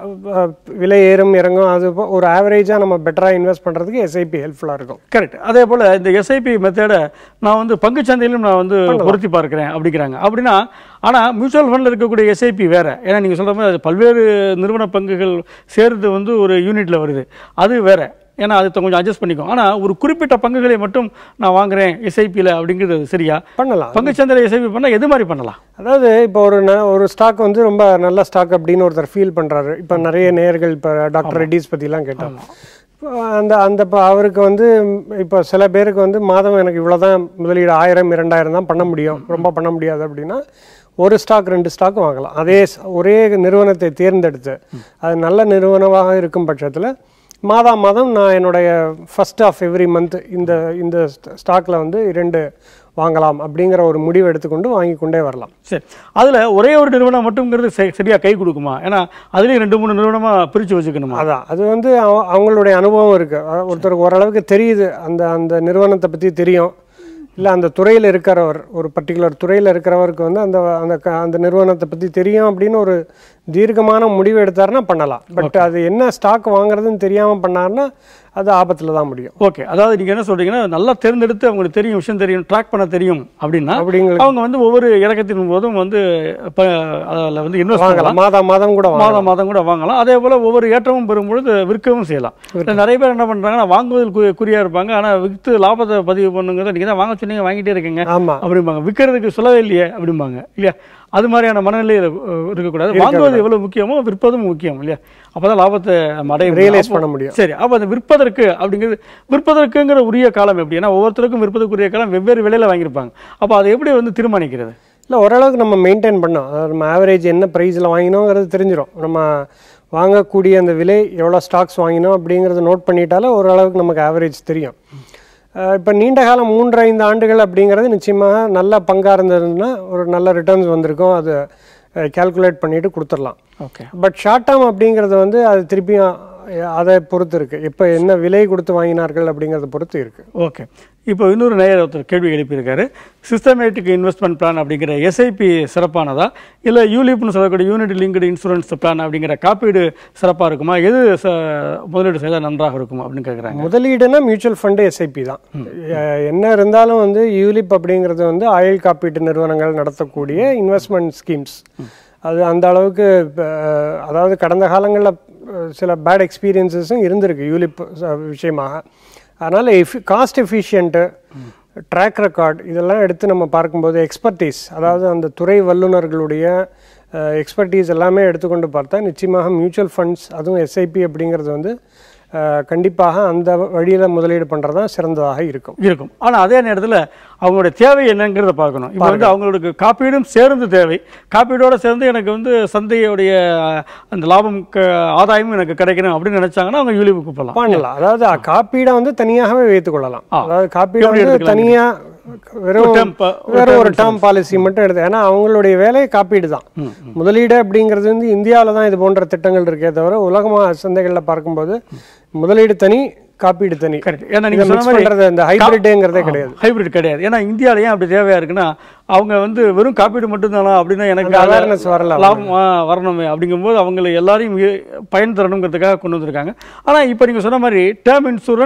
விலை ஏறும் இறங்கும் அது போ- ஒரு ஆவரேஜா நம்ம பெட்டரா இன்வெஸ்ட் பண்றதுக்கு எஸ்ஐபி ஹெல்ப்ஃபுல்லா இருக்கும் கரெக்ட் அதே போல இந்த எஸ்ஐபி மெத்தடை நான் வந்து பங்குச் சந்தையிலும் நான் வந்து பொருத்தி பார்க்கிறேன் அப்படிங்கிறாங்க அப்படின்னா ஆனா மியூச்சுவல் ஃபண்ட்ல இருக்கக்கூடிய எஸ்ஐபி வேற ஏன்னா நீங்க சொல்ற மாதிரி அது பல்வேறு நிறுவன பங்குகள் சேர்ந்து வந்து ஒரு யூனிட்ல வருது அது வேற ஏன்னா அது கொஞ்சம் அட்ஜஸ்ட் பண்ணிக்கும் ஆனா ஒரு குறிப்பிட்ட பங்குகளை மட்டும் நான் வாங்குறேன் எஸ்ஐபியில் அப்படிங்கிறது சரியா பண்ணலாம் பங்குச் சந்தையில் எஸ்ஐபி பண்ணா எது மாதிரி பண்ணலாம் அதாவது இப்போ ஒரு ந- ஒரு ஸ்டாக் வந்து ரொம்ப நல்ல ஸ்டாக் அப்படின்னு ஒருத்தர் ஃபீல் பண்றாரு இப்போ நிறைய நேயர்கள் இப்போ டாக்டர் ரெட்டிஸ் பத்திலாம் கேட்டாங்க இப்போ அந்த அந்த இப்போ அவருக்கு வந்து ம், இப்போ சில பேருக்கு வந்து மாதம் எனக்கு இவ்வளவுதான் முதலீடு ஆயிரம் இரண்டாயிரம் தான் பண்ண முடியும் ரொம்ப பண்ண முடியாது அப்படின்னா ஒரு ஸ்டாக் ரெண்டு ஸ்டாக் வாங்கலாம் அதே ஸ்- ஒரே நிறுவனத்தை தேர்ந்தெடுத்து அது நல்ல நிறுவனமாக இருக்கும் பட்சத்தில் மாதா மாதம் நான் என்னுடைய ஃபர்ஸ்ட் ஆஃப் எவ்ரி மந்த் இந்த இந்த ஸ்டாக்ல வந்து இரண்டு வாங்கலாம் அப்படிங்கிற ஒரு முடிவு எடுத்துக்கொண்டு வாங்கி கொண்டே வரலாம் சரி அதுல ஒரே ஒரு நிறுவனம் மட்டும்ங்கிறது சரி- சரியா கை கொடுக்குமா ஏன்னா அதுலயும் ரெண்டு மூணு நிறுவனமா பிரிச்சு வச்சுக்கணுமா அதான் அது வந்து அவ- அவங்களுடைய அனுபவம் இருக்கு அஹ் ஒருத்தருக்கு ஓரளவுக்கு தெரியுது அந்த அந்த நிறுவனத்தை பத்தி தெரியும் இல்ல அந்த துறையில இருக்கிறவர் ஒரு பர்டிகுலர் துறையில இருக்கிறவருக்கு வந்து அந்த அந்த க- அந்த நிறுவனத்தை பத்தி தெரியும் அப்படின்னு ஒரு தீர்க்கமான முடிவு எடுத்தாருன்னா பண்ணலாம் பட் அது என்ன ஸ்டாக் வாங்குறதுன்னு தெரியாம பண்ணாருன்னா அது ஆபத்துல தான் முடியும் ஓகே அதாவது நீங்க என்ன சொல்றீங்கன்னா நல்லா தேர்ந்தெடுத்து அவங்களுக்கு தெரியும் விஷயம் தெரியும் ட்ராக் பண்ண தெரியும் அப்படின்னா அப்படிங்களுக்கு அவங்க வந்து ஒவ்வொரு இறக்கத்தின் போதும் வந்து இப்ப அதில் வந்து இன்வெஸ்ட் வாங்கலாம் பண்ணலாம் மாதம் மாதம் கூட வாங்கலாம் மாதம் மாதம் கூட வாங்கலாம் அதே போல ஒவ்வொரு ஏற்றமும் பெறும்பொழுது விற்கவும் செய்யலாம் இல்ல நிறைய பேர் என்ன பண்றாங்கன்னா வாங்குவதில் குறி- குறியா இருப்பாங்க ஆனா விற்று லாபத்தை பதிவு பண்ணுங்கிறத நீங்க தான் வாங்க சொன்னீங்க வாங்கிட்டே இருக்கீங்க ஆமா அப்படிம்பாங்க விற்கிறதுக்கு சொல்லவே இல்லையே அப்படிம்பாங்க இல்லையா அது மாதிரியான மனநிலையில் அஹ், இருக்கக்கூடாது வாங்குவது எவ்வளவு முக்கியமோ விற்பதும் முக்கியம் இல்லையா அப்பதான் லாபத்தை நம்ம அடைய முடியும். Realize அப்போ- பண்ண முடியும். சரி அப்போ அந்த விற்பதற்கு அப்படிங்கிறது விற்பதற்குங்கிற உரிய காலம் எப்படி ஏன்னா ஒவ்வொருத்தருக்கும் விற்பதற்குரிய காலம் வெவ்வேறு விலையில வாங்கியிருப்பாங்க அப்போ அதை எப்படி வந்து தீர்மானிக்கிறது இல்லை ஓரளவுக்கு நம்ம மெயின்டைன் பண்ணோம் அதாவது நம்ம ஆவரேஜ் என்ன ப்ரைஸில் வாங்கினோங்கிறது தெரிஞ்சிடும் நம்ம வாங்கக்கூடிய அந்த விலை எவ்வளோ ஸ்டாக்ஸ் வாங்கினோம் அப்படிங்கிறத நோட் பண்ணிட்டாலே ஓரளவுக்கு நமக்கு ஆவரேஜ் தெரியும் இப்போ நீண்ட காலம் மூன்று ஐந்து ஆண்டுகள் அப்படிங்கிறது நிச்சயமாக நல்ல பங்காக இருந்ததுன்னா ஒரு நல்ல ரிட்டர்ன்ஸ் வந்திருக்கும் அது கால்குலேட் பண்ணிட்டு கொடுத்துடலாம் ஓகே பட் ஷார்ட் டேர்ம் அப்படிங்கிறது வந்து அது திருப்பியும் அஹ், அதை பொறுத்து இருக்கு இப்போ என்ன விலை கொடுத்து வாங்கினார்கள் அப்படிங்கிறத பொறுத்து இருக்கு ஓகே இப்போ இன்னொரு நேயர் ஒருத்தர் கேள்வி எழுப்பியிருக்காரு சிஸ்டமேட்டிக் இன்வெஸ்ட்மெண்ட் பிளான் அப்படிங்கிற எஸ்ஐபி சிறப்பானதா இல்லை யூலிப்னு சொல்லக்கூடிய யூனிட் லிங்க்டு இன்சூரன்ஸ் பிளான் அப்படிங்கிற காப்பீடு சிறப்பாக இருக்குமா எது ச- முதலீடு செய்தால் நன்றாக இருக்கும் அப்படின்னு கேட்குறாங்க முதலீடுனா மியூச்சுவல் ஃபண்டு எஸ்ஐபி தான் அஹ் என்ன இருந்தாலும் வந்து யூலிப் அப்படிங்கிறது வந்து ஆயுள் காப்பீட்டு நிறுவனங்கள் நடத்தக்கூடிய இன்வெஸ்ட்மெண்ட் ஸ்கீம்ஸ் அது அந்த அளவுக்கு இப்ப, அஹ், அதாவது கடந்த காலங்களில் சில பேட் எக்ஸ்பீரியன்சஸும் இருந்திருக்கு யூலிப் ச- விஷயமாக அதனால் எஃபி காஸ்ட் எஃபிஷியன்ட்டு ட்ராக் ரெக்கார்ட் இதெல்லாம் எடுத்து நம்ம பார்க்கும்போது எக்ஸ்பர்டீஸ் அதாவது அந்த துறை வல்லுநர்களுடைய எக்ஸ்பர்டீஸ் எல்லாமே எடுத்துக்கொண்டு பார்த்தா நிச்சயமாக மியூச்சுவல் ஃபண்ட்ஸ் அதுவும் எஸ்ஐபி அப்படிங்கிறது வந்து அஹ், கண்டிப்பாக அந்த வழியில் முதலீடு பண்ணுறது தான் சிறந்ததாக இருக்கும் இருக்கும் ஆனா அதே நேரத்துல அவங்களுடைய தேவை என்னங்கிறத பார்க்கணும் இப்போ வந்து அவங்களுக்கு காப்பீடும் சேர்ந்து தேவை காப்பீடோட சேர்ந்து எனக்கு வந்து சந்தையுடைய அஹ், அந்த லாபம் க- ஆதாயமும் எனக்கு கிடைக்கணும் அப்படின்னு நினைச்சாங்கன்னா அவங்க யூலிப்புக்கு போகலாம் பண்ணலாம் அதாவது காப்பீடை வந்து தனியாகவே வைத்துக் கொள்ளலாம் ஆ. அதாவது காப்பீடை எப்படி வந்து எடுத்துக்கலாம் தனியா வெறும் ஒரு term ப- ஒரு வெறும் term ஒரு டேர்ம் பாலிசி மட்டும் எடுத்து ஏன்னா அவங்களுடைய வேலை காப்பீடு தான் முதலீடு அப்படிங்கிறது வந்து இந்தியாவில் தான் இது போன்ற திட்டங்கள் இருக்கே தவிர உலகமா சந்தைகளில் பார்க்கும்போது முதலீடு தனி காப்பீடு தனி கரெக்ட் ஏன்னா இதை நீங்க mix சொன்ன மாதிரி பண்றது இந்த ஹைபிரிட்டுங்கிறதே கிடையாது ஹைபிரிட் கிடையாது ஏன்னா இந்தியால ஏன் அப்படி தேவையா இருக்குன்னா அவங்க வந்து வெறும் காப்பீடு மட்டும்தானா அப்படின்னா எனக்கு அந்த அதுல awareness வரல லாபம் ஆ, வரணுமே அப்படிங்கும்போது அவங்களை எல்லாரையும் இ- பயன் தரணுங்கிறதுக்காக கொண்டு வந்திருக்காங்க ஆனா இப்போ நீங்க சொன்ன மாதிரி டேர்ம் இன்சூரன்ஸ்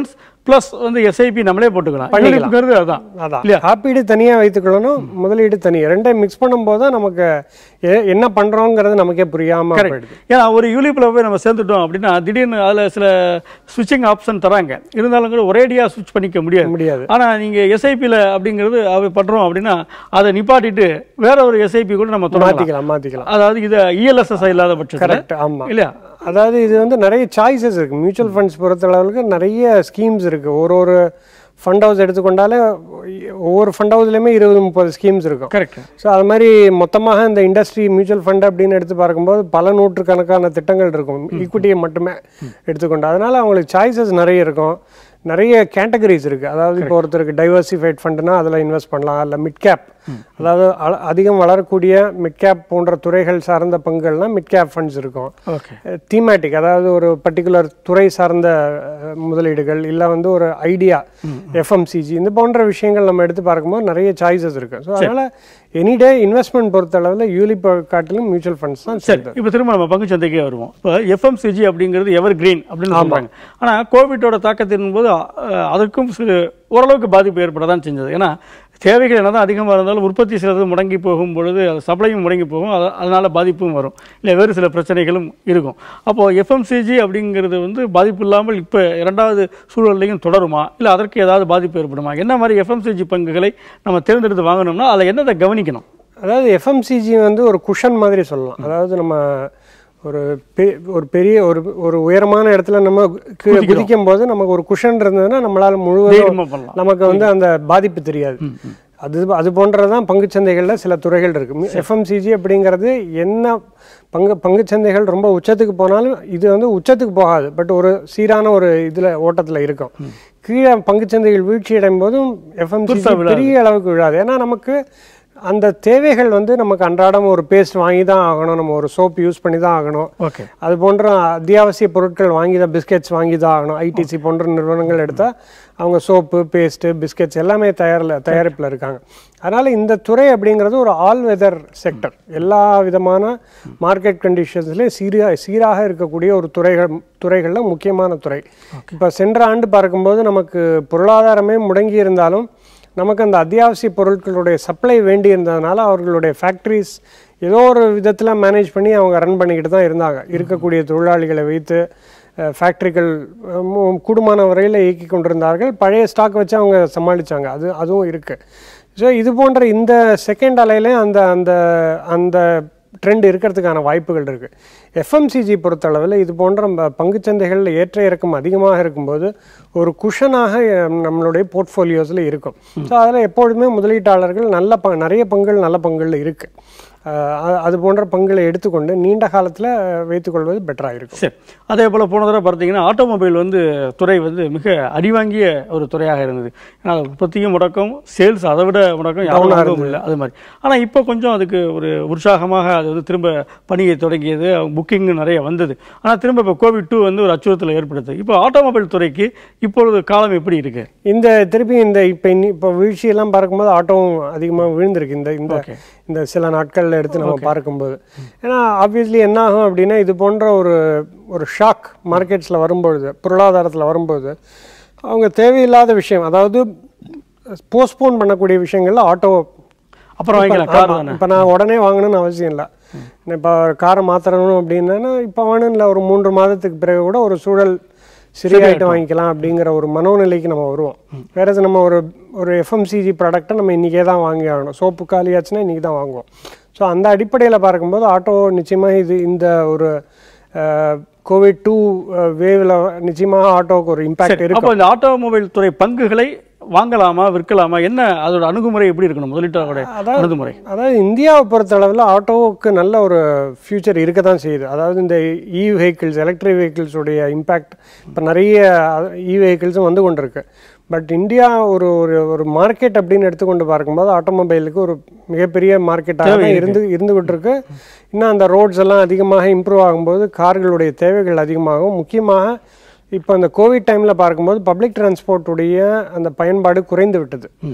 ப்ளஸ் வந்து எஸ்ஐபி நம்மளே போட்டுக்கலாம் பண்ணிக்கலாம். யூனிப்புங்கிறது அதுதான் அதான் இல்லையா காப்பீடு தனியா வைத்துக்கொள்ளணும் முதலீடு தனி ரெண்டையும் மிக்ஸ் பண்ணும்போது தான் நமக்கு எ- என்ன பண்றோங்கிறது நமக்கே புரியாம கரெக்ட் போயிடுது ஏன்னா ஒரு யூலிப்பில் போய் நம்ம சேர்ந்துட்டோம் அப்படின்னா திடீர்னு அதில் சில ஸ்விட்சிங் ஆப்ஷன் தராங்க இருந்தாலும் கூட ஒரேடியாக ஸ்விட்ச் பண்ணிக்க முடியாது முடியாது. ஆனால் நீங்கள் எஸ்ஐபியில் அப்படிங்கிறது அது பண்ணுறோம் அப்படின்னா அதை நிப்பாட்டிட்டு வேற ஒரு எஸ்ஐபி கூட நம்ம தொடங்கலாம் மாத்திக்கலாம் மாத்திக்கலாம் அதாவது இது இஎல்எஸ்எஸ் இல்லாத பட்சத்தில் கரெக்ட் ஆமா இல்லையா அதாவது இது வந்து நிறைய சாய்ஸஸ் இருக்கு மியூச்சுவல் ஃபண்ட்ஸ் பொறுத்தளவுக்கு நிறைய ஸ்கீம்ஸ் இருக்கு ஒரு ஒரு ஃபண்ட் ஹவுஸ் எடுத்துக்கொண்டாலே ஒவ்வொரு ஃபண்ட் ஹவுஸ்லையுமே இருபது முப்பது ஸ்கீம்ஸ் இருக்கும் கரெக்ட் ஸோ அது மாதிரி மொத்தமாக இந்த இண்டஸ்ட்ரி மியூச்சுவல் ஃபண்ட் அப்படின்னு எடுத்து பார்க்கும்போது பல நூற்றுக்கணக்கான திட்டங்கள் இருக்கும் ஈக்விட்டியை மட்டுமே எடுத்துக்கொண்டு அதனால அவங்களுக்கு சாய்ஸஸ் நிறைய இருக்கும் நிறைய கேட்டகரிஸ் இருக்கு அதாவது இப்போ ஒருத்தருக்கு டைவர்சிஃபைட் ஃபண்டுனா அதில் இன்வெஸ்ட் பண்ணலாம் இல்லை மிட் கேப் அதாவது அல- அதிகம் வளரக்கூடிய மிட் கேப் போன்ற துறைகள் சார்ந்த பங்குகள்னா மிட் கேப் ஃபண்ட்ஸ் இருக்கும் ஓகே தீமேட்டிக் அதாவது ஒரு பர்டிகுலர் துறை சார்ந்த அஹ், முதலீடுகள் இல்லை வந்து ஒரு ஐடியா எஃப்எம்சிஜி இந்த போன்ற விஷயங்கள் நம்ம எடுத்து பார்க்கும்போது நிறைய சாய்ஸஸ் இருக்கு ஸோ அதனால எனிடே இன்வெஸ்ட்மெண்ட் பொறுத்தளவில் யூலிப் காட்டிலும் மியூச்சுவல் ஃபண்ட்ஸ் தான் சரி இப்போ திரும்ப நம்ம பங்கு சந்தைக்கே வருவோம் இப்போ எஃப்எம்சிஜி அப்படிங்கிறது எவர் கிரீன் அப்படின்னு சொல்றாங்க ஆனா கோவிட்டோட தாக்கத்தின் போது அஹ், அதற்கும் சிறு ஓரளவுக்கு பாதிப்பு ஏற்பட தான் செஞ்சது ஏன்னா தேவைகள் என்னதான் அதிகமாக இருந்தாலும் உற்பத்தி சிலது முடங்கி போகும் பொழுது அது சப்ளையும் முடங்கி போகும் அது அதனால பாதிப்பும் வரும் இல்லை வேறு சில பிரச்சனைகளும் இருக்கும் அப்போ எஃப்எம்சிஜி அப்படிங்கிறது வந்து பாதிப்பு இல்லாமல் இப்போ இரண்டாவது சூழல்லையும் தொடருமா இல்லை அதற்கு ஏதாவது பாதிப்பு ஏற்படுமா என்ன மாதிரி எஃப்எம்சிஜி பங்குகளை நம்ம தேர்ந்தெடுத்து வாங்கணும்னா அதில் என்னதை கவனிக்கணும் அதாவது எஃப்எம்சிஜி வந்து ஒரு குஷன் மாதிரி சொல்லலாம் அதாவது நம்ம ஒரு பெ- ஒரு பெரிய ஒரு ஒரு உயரமான இடத்துல நம்ம கீழே குதிக்கும் போது நமக்கு ஒரு குஷன் இருந்ததுன்னா நம்மளால முழுவதும் தைரியமா பண்ணலாம் நமக்கு வந்து அந்த பாதிப்பு தெரியாது அது அது போன்றதான் பங்குச்சந்தைகளில் சில துறைகள் இருக்கு எஃப்எம்சிஜி அப்படிங்கிறது என்ன பங்கு பங்குச்சந்தைகள் ரொம்ப உச்சத்துக்கு போனாலும் இது வந்து உச்சத்துக்கு போகாது பட் ஒரு சீரான ஒரு இதுல ஓட்டத்துல இருக்கும் கீழே பங்குச்சந்தைகள் வீழ்ச்சி அடையும் போதும் எஃப்எம்சிஜி பெருசா விழாது. பெரிய அளவுக்கு விழாது ஏன்னா நமக்கு அந்த தேவைகள் வந்து நமக்கு அன்றாடம் ஒரு பேஸ்ட் வாங்கி தான் ஆகணும் நம்ம ஒரு சோப் யூஸ் பண்ணி தான் ஆகணும் ஓகே அது போன்ற அத்தியாவசிய பொருட்கள் வாங்கி தான் பிஸ்கெட்ஸ் வாங்கி தான் ஆகணும் ஐடிசி போன்ற நிறுவனங்கள் எடுத்தால் அவங்க சோப்பு பேஸ்ட்டு பிஸ்கெட்ஸ் எல்லாமே தயாரில் தயாரிப்பில் இருக்காங்க அதனால் இந்த துறை அப்படிங்கிறது ஒரு ஆல் வெதர் செக்டர் எல்லா விதமான மார்க்கெட் கண்டிஷன்ஸ்லேயும் சீரா சீராக இருக்கக்கூடிய ஒரு துறைகள் துறைகளில் முக்கியமான துறை இப்போ சென்ற ஆண்டு பார்க்கும்போது நமக்கு பொருளாதாரமே முடங்கி இருந்தாலும் நமக்கு அந்த அத்தியாவசிய பொருட்களுடைய சப்ளை வேண்டி இருந்ததுனால அவர்களுடைய ஃபேக்ட்ரிஸ் ஏதோ ஒரு விதத்தில் மேனேஜ் பண்ணி அவங்க ரன் பண்ணிக்கிட்டு தான் இருந்தாங்க இருக்கக்கூடிய தொழிலாளிகளை வைத்து ஃபேக்ட்ரிகள் கூடுமான வரையில் இயக்கி கொண்டிருந்தார்கள் பழைய ஸ்டாக் வச்சு அவங்க சமாளிச்சாங்க அது அதுவும் இருக்குது ஸோ இது போன்ற இந்த செகண்ட் அலையிலையும் அந்த அந்த அந்த ட்ரெண்ட் இருக்கிறதுக்கான வாய்ப்புகள் இருக்குது எஃப்எம்சிஜி பொறுத்தளவில் இது போன்ற ப- பங்குச்சந்தைகளில் ஏற்ற இறக்கம் அதிகமாக இருக்கும்போது ஒரு குஷனாக நம்மளுடைய போர்ட்ஃபோலியோஸில் இருக்கும் ஸோ அதில் எப்பொழுதுமே முதலீட்டாளர்கள் நல்ல ப நிறைய பங்குகள் நல்ல பங்குகளில் இருக்குது அது போன்ற பங்குகளை எடுத்துக்கொண்டு நீண்ட காலத்தில் வைத்துக்கொள்வது பெட்டராக இருக்கும் சரி அதே போல் போன தடவை பார்த்தீங்கன்னா ஆட்டோமொபைல் வந்து துறை வந்து மிக அடிவாங்கிய ஒரு துறையாக இருந்தது ஏன்னா அது உற்பத்தியும் முடக்கம் சேல்ஸ் அதை விட முடக்கம் யாரும் வாங்கவும் இல்லை அது மாதிரி ஆனால் இப்போ கொஞ்சம் அதுக்கு ஒரு உற்சாகமாக அது வந்து திரும்ப பணியை தொடங்கியது புக்கிங் நிறைய வந்தது ஆனால் திரும்ப இப்போ கோவிட் டூ வந்து ஒரு அச்சுறுத்தலை ஏற்படுத்துது இப்போ ஆட்டோமொபைல் துறைக்கு இப்பொழுது காலம் எப்படி இருக்கு இந்த திருப்பி இந்த இப்போ இன்னி இப்போ வீழ்ச்சியெல்லாம் பார்க்கும்போது ஆட்டோவும் அதிகமாக விழுந்திருக்கு இந்த இந்த Okay. இந்த சில நாட்களில் எடுத்து நம்ம பார்க்கும்போது ஏன்னா ஆப்வியஸ்லி என்ன ஆகும் அப்படின்னா இது போன்ற ஒரு ஒரு ஷாக் மார்க்கெட்ஸில் வரும்பொழுது பொருளாதாரத்தில் வரும்போது அவங்க தேவையில்லாத விஷயம் அதாவது போஸ்ட்போன் பண்ணக்கூடிய விஷயங்கள்ல ஆட்டோ அப்புறம் வாங்கிக்கலாம் கார் தானே இப்போ நான் உடனே வாங்கணும்னு அவசியம் இல்லை இப்போ காரை மாற்றணும் அப்படின்னா இப்போ வேணும்ல ஒரு மூன்று மாதத்துக்கு பிறகு கூட ஒரு சூழல் சரியாயிட்டு வாங்கிக்கலாம் அப்படிங்கிற ஒரு மனோநிலைக்கு நம்ம வருவோம் வேற எது நம்ம ஒரு ஒரு எஃப்எம்சிஜி ப்ராடக்ட்டை நம்ம இன்றைக்கே தான் வாங்கி ஆகணும் சோப்பு காலியாச்சுன்னா இன்றைக்கி தான் வாங்குவோம் ஸோ அந்த அடிப்படையில் பார்க்கும்போது ஆட்டோ நிச்சயமாக இது இந்த ஒரு கோவிட் டூ வேவில் நிச்சயமாக ஆட்டோவுக்கு ஒரு இம்பாக்ட் இருக்கும் அப்போ இந்த ஆட்டோமொபைல் துறை பங்குகளை வாங்கலாமா விற்கலாமா என்ன அதோட அணுகுமுறை எப்படி இருக்கணும் முதலீட்டாளருடைய அணுகுமுறை அதாவது இந்தியாவை பொறுத்தளவில் ஆட்டோவுக்கு நல்ல ஒரு ஃபியூச்சர் இருக்க தான் செய்யுது அதாவது இந்த இ வெஹிக்கிள்ஸ் எலக்ட்ரிக் வெஹிக்கிள்ஸுடைய இம்பேக்ட் இப்போ நிறைய இ வெஹிக்கிள்ஸும் வந்து கொண்டிருக்கு பட் இந்தியா ஒரு ஒரு ஒரு மார்க்கெட் அப்படின்னு எடுத்துக்கொண்டு பார்க்கும்போது ஆட்டோமொபைலுக்கு ஒரு மிகப்பெரிய மார்க்கெட்டாக தான் இருந்து இருந்துகிட்டு இருக்கு இன்னும் அந்த ரோட்ஸ் எல்லாம் அதிகமாக இம்ப்ரூவ் ஆகும்போது கார்களுடைய தேவைகள் அதிகமாகும் முக்கியமாக இப்போ அந்த கோவிட் டைமில் பார்க்கும்போது பப்ளிக் டிரான்ஸ்போர்ட்டுடைய அந்த பயன்பாடு குறைந்து விட்டது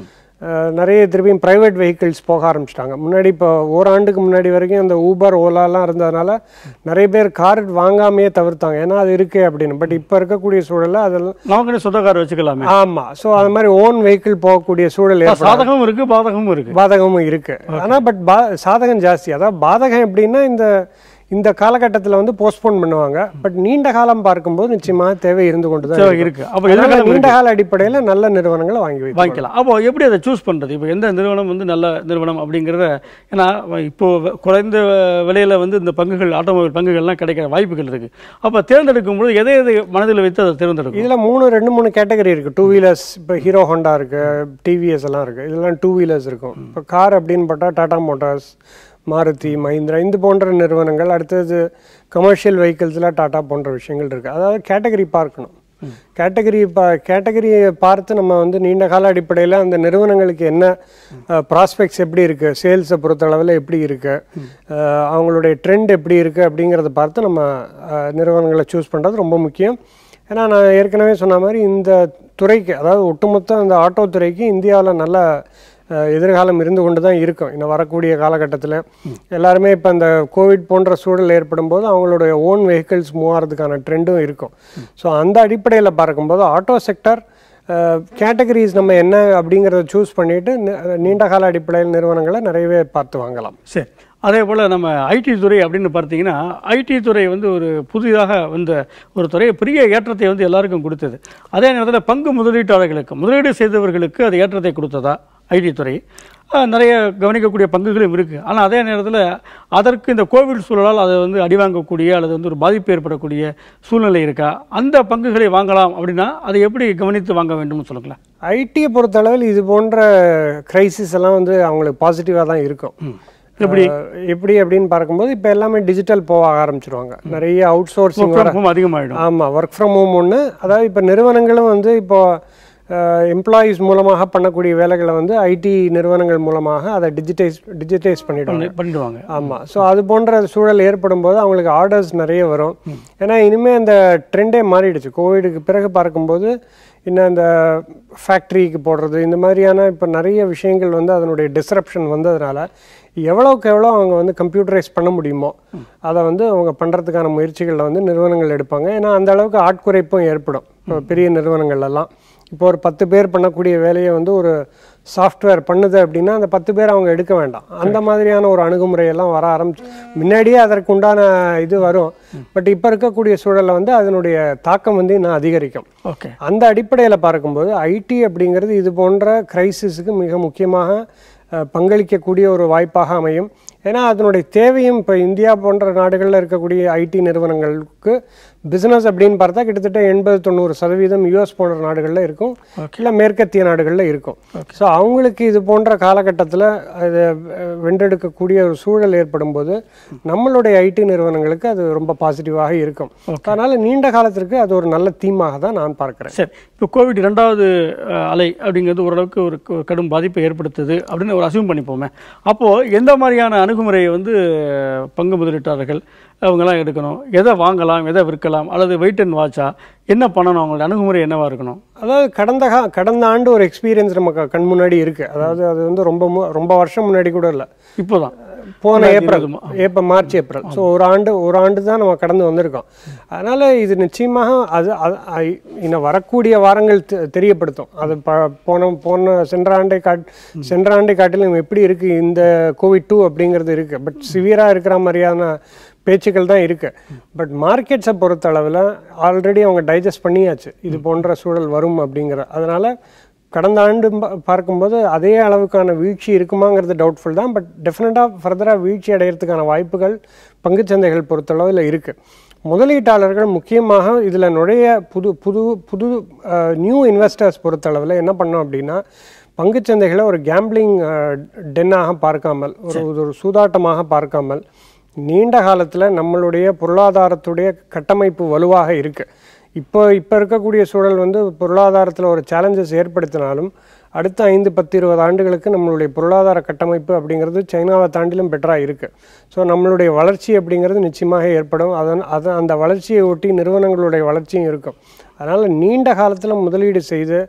அஹ், நிறைய திருப்பியும் ப்ரைவேட் வெஹிக்கிள்ஸ் போக ஆரம்பிச்சிட்டாங்க முன்னாடி இப்போ ஓராண்டுக்கு முன்னாடி வரைக்கும் அந்த ஊபர் ஓலாலாம் இருந்ததுனால நிறைய பேர் கார் வாங்காமையே தவிர்த்தாங்க ஏன்னா அது இருக்கே அப்படின்னு பட் இப்போ இருக்கக்கூடிய சூழல்ல அதெல்லாம் நமக்குன்னு சொந்த கார் வச்சுக்கலாமே ஆமா ஸோ அது மாதிரி ஓன் வெஹிக்கிள் போகக்கூடிய சூழல் ஏற்படும் சாதகமும் இருக்கு பாதகமும் இருக்கு பாதகமும் இருக்கு ஆனா பட் பா சாதகம் ஜாஸ்தி அதாவது பாதகம் எப்படின்னா இந்த இந்த காலகட்டத்தில் வந்து போஸ்ட்போன் பண்ணுவாங்க பட் நீண்ட காலம் பார்க்கும்போது நிச்சயமாக தேவை இருந்து கொண்டு தான் தேவை இருக்கும். இருக்கு. அப்ப அதனால எதிர்காலம் நீண்ட கால அடிப்படையில் நல்ல நிறுவனங்களை வாங்கி வைக்கலாம் வாங்கிக்கலாம் அப்போ எப்படி அதை சூஸ் பண்றது இப்போ எந்த நிறுவனம் வந்து நல்ல நிறுவனம் அப்படிங்கிறத ஏன்னா இப்போ வ- குறைந்த விலையில வந்து இந்த பங்குகள் ஆட்டோமொபைல் பங்குகள்லாம் கிடைக்கிற வாய்ப்புகள் இருக்கு அப்போ தேர்ந்தெடுக்கும் பொழுது எதை எதை மனதில் வைத்து அதை தேர்ந்தெடுக்கும் இதுல மூணு ரெண்டு மூணு கேட்டகரி இருக்கு டூ வீலர்ஸ் இப்போ ஹீரோ ஹோண்டா இருக்கு டிவிஎஸ் எல்லாம் இருக்கு இதெல்லாம் டூ வீலர்ஸ் இருக்கும் இப்போ கார் அப்படின்னு பார்த்தா டாடா மோட்டார்ஸ் மாருதி மஹிந்திரா இந்த போன்ற நிறுவனங்கள் அடுத்தது கமர்ஷியல் வெஹிக்கிள்ஸில் டாடா போன்ற விஷயங்கள் இருக்கு அதாவது கேட்டகரி பார்க்கணும் கேட்டகரி பா கேட்டகரியை பார்த்து நம்ம வந்து நீண்ட கால அடிப்படையில் அந்த நிறுவனங்களுக்கு என்ன ப்ராஸ்பெக்ட்ஸ் எப்படி இருக்கு சேல்ஸை பொறுத்தளவில் எப்படி இருக்கு அஹ், அவங்களுடைய ட்ரெண்ட் எப்படி இருக்கு அப்படிங்கிறத பார்த்து நம்ம அஹ், நிறுவனங்களை சூஸ் பண்ணுறது ரொம்ப முக்கியம் ஏன்னா நான் ஏற்கனவே சொன்ன மாதிரி இந்த துறைக்கு அதாவது ஒட்டுமொத்த இந்த ஆட்டோ துறைக்கு இந்தியாவில் நல்ல அஹ், எதிர்காலம் இருந்து கொண்டு தான் இருக்கும் இன்னும் வரக்கூடிய காலகட்டத்தில் எல்லாருமே இப்போ இந்த கோவிட் போன்ற சூழல் ஏற்படும் போது அவங்களுடைய ஓன் வெஹிக்கிள்ஸ் மூவ் ஆகிறதுக்கான ட்ரெண்டும் இருக்கும் ஸோ அந்த அடிப்படையில் பார்க்கும்போது ஆட்டோ செக்டர் கேட்டகரிஸ் நம்ம என்ன அப்படிங்கிறத சூஸ் பண்ணிட்டு நி- நீண்ட கால அடிப்படையில் நிறுவனங்களை நிறையவே பார்த்து வாங்கலாம் சரி அதே போல் நம்ம ஐடி துறை அப்படின்னு பார்த்தீங்கன்னா ஐடி துறை வந்து ஒரு புதிதாக வந்த ஒரு துறை பெரிய ஏற்றத்தை வந்து எல்லாருக்கும் கொடுத்தது அதே நேரத்தில் பங்கு முதலீட்டாளர்களுக்கு முதலீடு செய்தவர்களுக்கு அது ஏற்றத்தை கொடுத்ததா ஐடி துறை அஹ், நிறைய கவனிக்கக்கூடிய பங்குகளும் இருக்குது ஆனால் அதே நேரத்தில் அதற்கு இந்த கோவிட் சூழலால் அதை வந்து அடிவாங்கக்கூடிய அல்லது வந்து ஒரு பாதிப்பு ஏற்படக்கூடிய சூழ்நிலை இருக்கா அந்த பங்குகளை வாங்கலாம் அப்படின்னா அதை எப்படி கவனித்து வாங்க வேண்டும்னு சொல்லுங்களேன் ஐடியை பொறுத்தளவில் இது போன்ற கிரைசிஸ் எல்லாம் வந்து அவங்களுக்கு பாசிட்டிவாக தான் இருக்கும் எப்படி அஹ், எப்படி அப்படின்னு பார்க்கும்போது இப்போ எல்லாமே டிஜிட்டல் போக ஆரம்பிச்சிருவாங்க நிறைய அவுட் சோர்சிங் வர அதிகமாகிடும் ஆமாம் ஒர்க் ஃப்ரம் ஹோம் ஒன்று அதாவது இப்போ நிறுவனங்களும் வந்து இப்போ எம்ப்ளாயீஸ் மூலமாக பண்ணக்கூடிய வேலைகளை வந்து ஐடி நிறுவனங்கள் மூலமாக அதை டிஜிட்டைஸ் டிஜிட்டைஸ் பண்ணிடுவாங்க பண்ணிடுவாங்க ஆமாம் ஸோ அது போன்ற சூழல் ஏற்படும் போது அவங்களுக்கு ஆர்டர்ஸ் நிறைய வரும் ஏன்னா இனிமேல் அந்த ட்ரெண்டே மாறிடுச்சு கோவிடுக்கு பிறகு பார்க்கும்போது இன்னும் அந்த ஃபேக்ட்ரிக்கு போடுறது இந்த மாதிரியான இப்போ நிறைய விஷயங்கள் வந்து அதனுடைய டிஸ்ரப்ஷன் வந்ததுனால எவ்வளோக்கு எவ்வளோ அவங்க வந்து கம்ப்யூட்டரைஸ் பண்ண முடியுமோ அதை வந்து அவங்க பண்ணுறதுக்கான முயற்சிகளில் வந்து நிறுவனங்கள் எடுப்பாங்க ஏன்னா அந்த அளவுக்கு ஆட்குறைப்பும் ஏற்படும் இப்போ பெரிய நிறுவனங்கள் எல்லாம் இப்போ ஒரு பத்து பேர் பண்ணக்கூடிய வேலையை வந்து ஒரு சாஃப்ட்வேர் பண்ணுது அப்படின்னா அந்த பத்து பேர் அவங்க எடுக்க வேண்டாம் அந்த மாதிரியான ஒரு அணுகுமுறையெல்லாம் வர ஆரம்பிச்சு முன்னாடியே அதற்கு உண்டான இது வரும் பட் இப்போ இருக்கக்கூடிய சூழலில் வந்து அதனுடைய தாக்கம் வந்து இன்னும் அதிகரிக்கும் ஓகே அந்த அடிப்படையில் பார்க்கும்போது ஐடி அப்படிங்கிறது இது போன்ற கிரைசிஸுக்கு மிக முக்கியமாக அஹ், பங்களிக்கக்கூடிய ஒரு வாய்ப்பாக அமையும் ஏன்னா அதனுடைய தேவையும் இப்போ இந்தியா போன்ற நாடுகளில் இருக்கக்கூடிய ஐடி நிறுவனங்களுக்கு பிஸ்னஸ் அப்படின்னு பார்த்தா கிட்டத்தட்ட எண்பது தொண்ணூறு சதவீதம் யூஎஸ் போன்ற நாடுகளில் இருக்கும் இல்லை மேற்கத்திய நாடுகளில் இருக்கும் ஸோ அவங்களுக்கு இது போன்ற காலகட்டத்தில் அதை அஹ், வென்றெடுக்கக்கூடிய ஒரு சூழல் ஏற்படும் போது நம்மளுடைய ஐடி நிறுவனங்களுக்கு அது ரொம்ப பாசிட்டிவாக இருக்கும் அதனால் நீண்ட காலத்திற்கு அது ஒரு நல்ல தீமாக தான் நான் பார்க்கிறேன் சரி இப்போ கோவிட் இரண்டாவது அஹ், அலை அப்படிங்கிறது ஓரளவுக்கு ஒரு ஒரு கடும் பாதிப்பை ஏற்படுத்துது அப்படின்னு ஒரு அசியூம் பண்ணிப்போமே அப்போது எந்த மாதிரியான அணுகுமுறையை வந்து அஹ், பங்கு முதலீட்டாளர்கள் அவங்கெல்லாம் எடுக்கணும் எதை வாங்கலாம் எதை விற்கலாம் அல்லது வெயிட் அண்ட் வாட்சா என்ன பண்ணணும் அவங்களோட அணுகுமுறை என்னவா இருக்கணும் அதாவது கடந்த கா கடந்த ஆண்டு ஒரு எக்ஸ்பீரியன்ஸ் நம்ம க- கண் முன்னாடி இருக்கு அதாவது அது வந்து ரொம்ப மு- ரொம்ப வருஷம் முன்னாடி கூட இல்லை இப்போதான் போன April April March April so ஒரு ஆண்டு ஒரு ஆண்டு தான் நம்ம கடந்து வந்திருக்கோம் அதனால இது நிச்சயமாக அது அது- ஐ- இன்னும் வரக்கூடிய வாரங்கள் தெ- தெரியப்படுத்தும் அது ப போன போன சென்ற ஆண்டை காட் சென்ற ஆண்டை காட்டிலும் எப்படி இருக்கு இந்த கோவிட் டூ அப்படிங்கிறது இருக்கு பட் சிவியராக இருக்கிற மாதிரியான பேச்சுக்கள் தான் இருக்கு பட் மார்க்கெட்ஸை பொறுத்த அளவில் ஆல்ரெடி அவங்க டைஜஸ்ட் பண்ணியாச்சு இது போன்ற சூழல் வரும் அப்படிங்கிற அதனால கடந்த ஆண்டு பா- பார்க்கும்போது அதே அளவுக்கான வீழ்ச்சி இருக்குமாங்கிறது டவுட்ஃபுல் தான் பட் டெஃபினட்டாக ஃபர்தராக வீழ்ச்சி அடையிறதுக்கான வாய்ப்புகள் பங்குச்சந்தைகள் பொறுத்தளவில் இருக்குது முதலீட்டாளர்கள் முக்கியமாக இதில் நுழைய புது புது புது நியூ இன்வெஸ்டர்ஸ் பொறுத்தளவில் என்ன பண்ணோம் அப்படின்னா பங்குச்சந்தைகளை ஒரு கேம்பிளிங் டென்னாக பார்க்காமல் ஒரு ஒரு சூதாட்டமாக பார்க்காமல் நீண்ட காலத்தில் நம்மளுடைய பொருளாதாரத்துடைய கட்டமைப்பு வலுவாக இருக்கு இப்போ இப்போ இருக்கக்கூடிய சூழல் வந்து பொருளாதாரத்தில் ஒரு சேலஞ்சஸ் ஏற்படுத்தினாலும் அடுத்த ஐந்து பத்து இருபது ஆண்டுகளுக்கு நம்மளுடைய பொருளாதார கட்டமைப்பு அப்படிங்கிறது சைனாவை தாண்டிலும் பெட்டராக இருக்கு ஸோ நம்மளுடைய வளர்ச்சி அப்படிங்கிறது நிச்சயமாக ஏற்படும் அதன் அது அந்த வளர்ச்சியை ஒட்டி நிறுவனங்களுடைய வளர்ச்சியும் இருக்கும் அதனால் நீண்ட காலத்தில் முதலீடு செய்து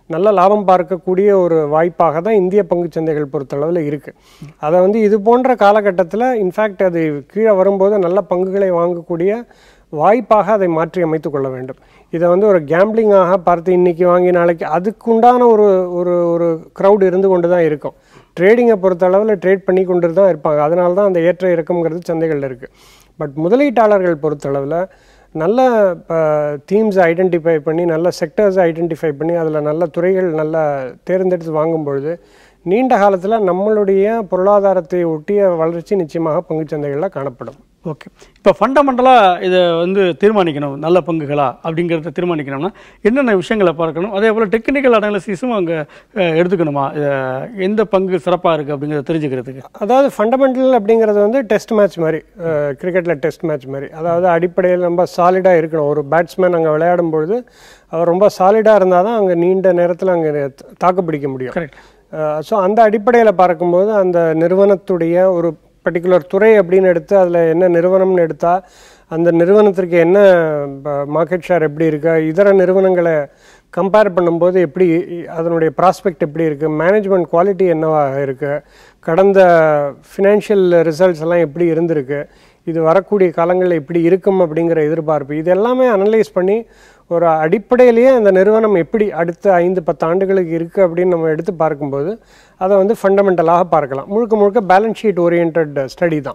நல்ல லாபம் பார்க்கக்கூடிய ஒரு வாய்ப்பாக தான் இந்திய பங்குச் சந்தைகள் பொறுத்தளவில் இருக்குது அதை வந்து இது போன்ற காலகட்டத்தில் இன்ஃபேக்ட் அது கீழே வரும்போது நல்ல பங்குகளை வாங்கக்கூடிய வாய்ப்பாக அதை மாற்றி அமைத்துக் கொள்ள வேண்டும் இதை வந்து ஒரு கேம்பிளிங்காக பார்த்து இன்னைக்கு வாங்கி நாளைக்கு அதுக்குண்டான ஒரு ஒரு ஒரு க்ரௌட் இருந்து கொண்டு தான் இருக்கும் ட்ரேடிங்கை பொறுத்த அளவில் ட்ரேட் பண்ணி கொண்டு தான் இருப்பாங்க அதனால தான் அந்த ஏற்ற இறக்கம்ங்கிறது சந்தைகளில் இருக்குது பட் முதலீட்டாளர்கள் பொறுத்தளவில் நல்ல தீம்ஸை ஐடென்டிஃபை பண்ணி நல்ல செக்டர்ஸை ஐடென்டிஃபை பண்ணி அதில் நல்ல துறைகள் நல்ல தேர்ந்தெடுத்து வாங்கும் பொழுது நீண்ட காலத்தில் நம்மளுடைய பொருளாதாரத்தை ஒட்டிய வளர்ச்சி நிச்சயமாக பங்குச் சந்தைகளில் காணப்படும் ஓகே இப்போ ஃபண்டமெண்டலாக இதை வந்து தீர்மானிக்கணும் நல்ல பங்குகளா அப்படிங்கிறத தீர்மானிக்கணும்னா என்னென்ன விஷயங்களை பார்க்கணும் அதே போல் டெக்னிக்கல் அனாலிசிஸும் அங்கே எடுத்துக்கணுமா இதை எந்த பங்கு சிறப்பாக இருக்குது அப்படிங்கிறத தெரிஞ்சுக்கிறதுக்கு அதாவது ஃபண்டமெண்டல் அப்படிங்கிறது வந்து டெஸ்ட் மேட்ச் மாதிரி கிரிக்கெட்டில் டெஸ்ட் மேட்ச் மாதிரி அதாவது அடிப்படையில் ரொம்ப சாலிடாக இருக்கணும் ஒரு பேட்ஸ்மேன் அங்கே விளையாடும் பொழுது அவர் ரொம்ப சாலிடாக இருந்தால் தான் அங்கே நீண்ட நேரத்தில் அங்கே தாக்கு பிடிக்க முடியும் கரெக்ட் ஸோ அந்த அடிப்படையில் பார்க்கும்போது அந்த நிறுவனத்துடைய ஒரு பர்டிகுலர் துறை அப்படின்னு எடுத்து அதில் என்ன நிறுவனம்னு எடுத்தால் அந்த நிறுவனத்திற்கு என்ன மார்க்கெட் ஷேர் எப்படி இருக்கு இதர நிறுவனங்களை கம்பேர் பண்ணும்போது எப்படி அதனுடைய ப்ராஸ்பெக்ட் எப்படி இருக்குது மேனேஜ்மெண்ட் குவாலிட்டி என்னவாக இருக்குது கடந்த ஃபினான்ஷியல் ரிசல்ட்ஸ் எல்லாம் எப்படி இருந்திருக்கு இது வரக்கூடிய காலங்களில் இப்படி இருக்கும் அப்படிங்கிற எதிர்பார்ப்பு இது எல்லாமே அனலைஸ் பண்ணி ஒரு அடிப்படையிலேயே அந்த நிறுவனம் எப்படி அடுத்த ஐந்து பத்து ஆண்டுகளுக்கு இருக்குது அப்படின்னு நம்ம எடுத்து பார்க்கும்போது அதை வந்து ஃபண்டமெண்டலாக பார்க்கலாம் முழுக்க முழுக்க பேலன்ஸ் ஷீட் ஓரியன்ட் ஸ்டடி தான்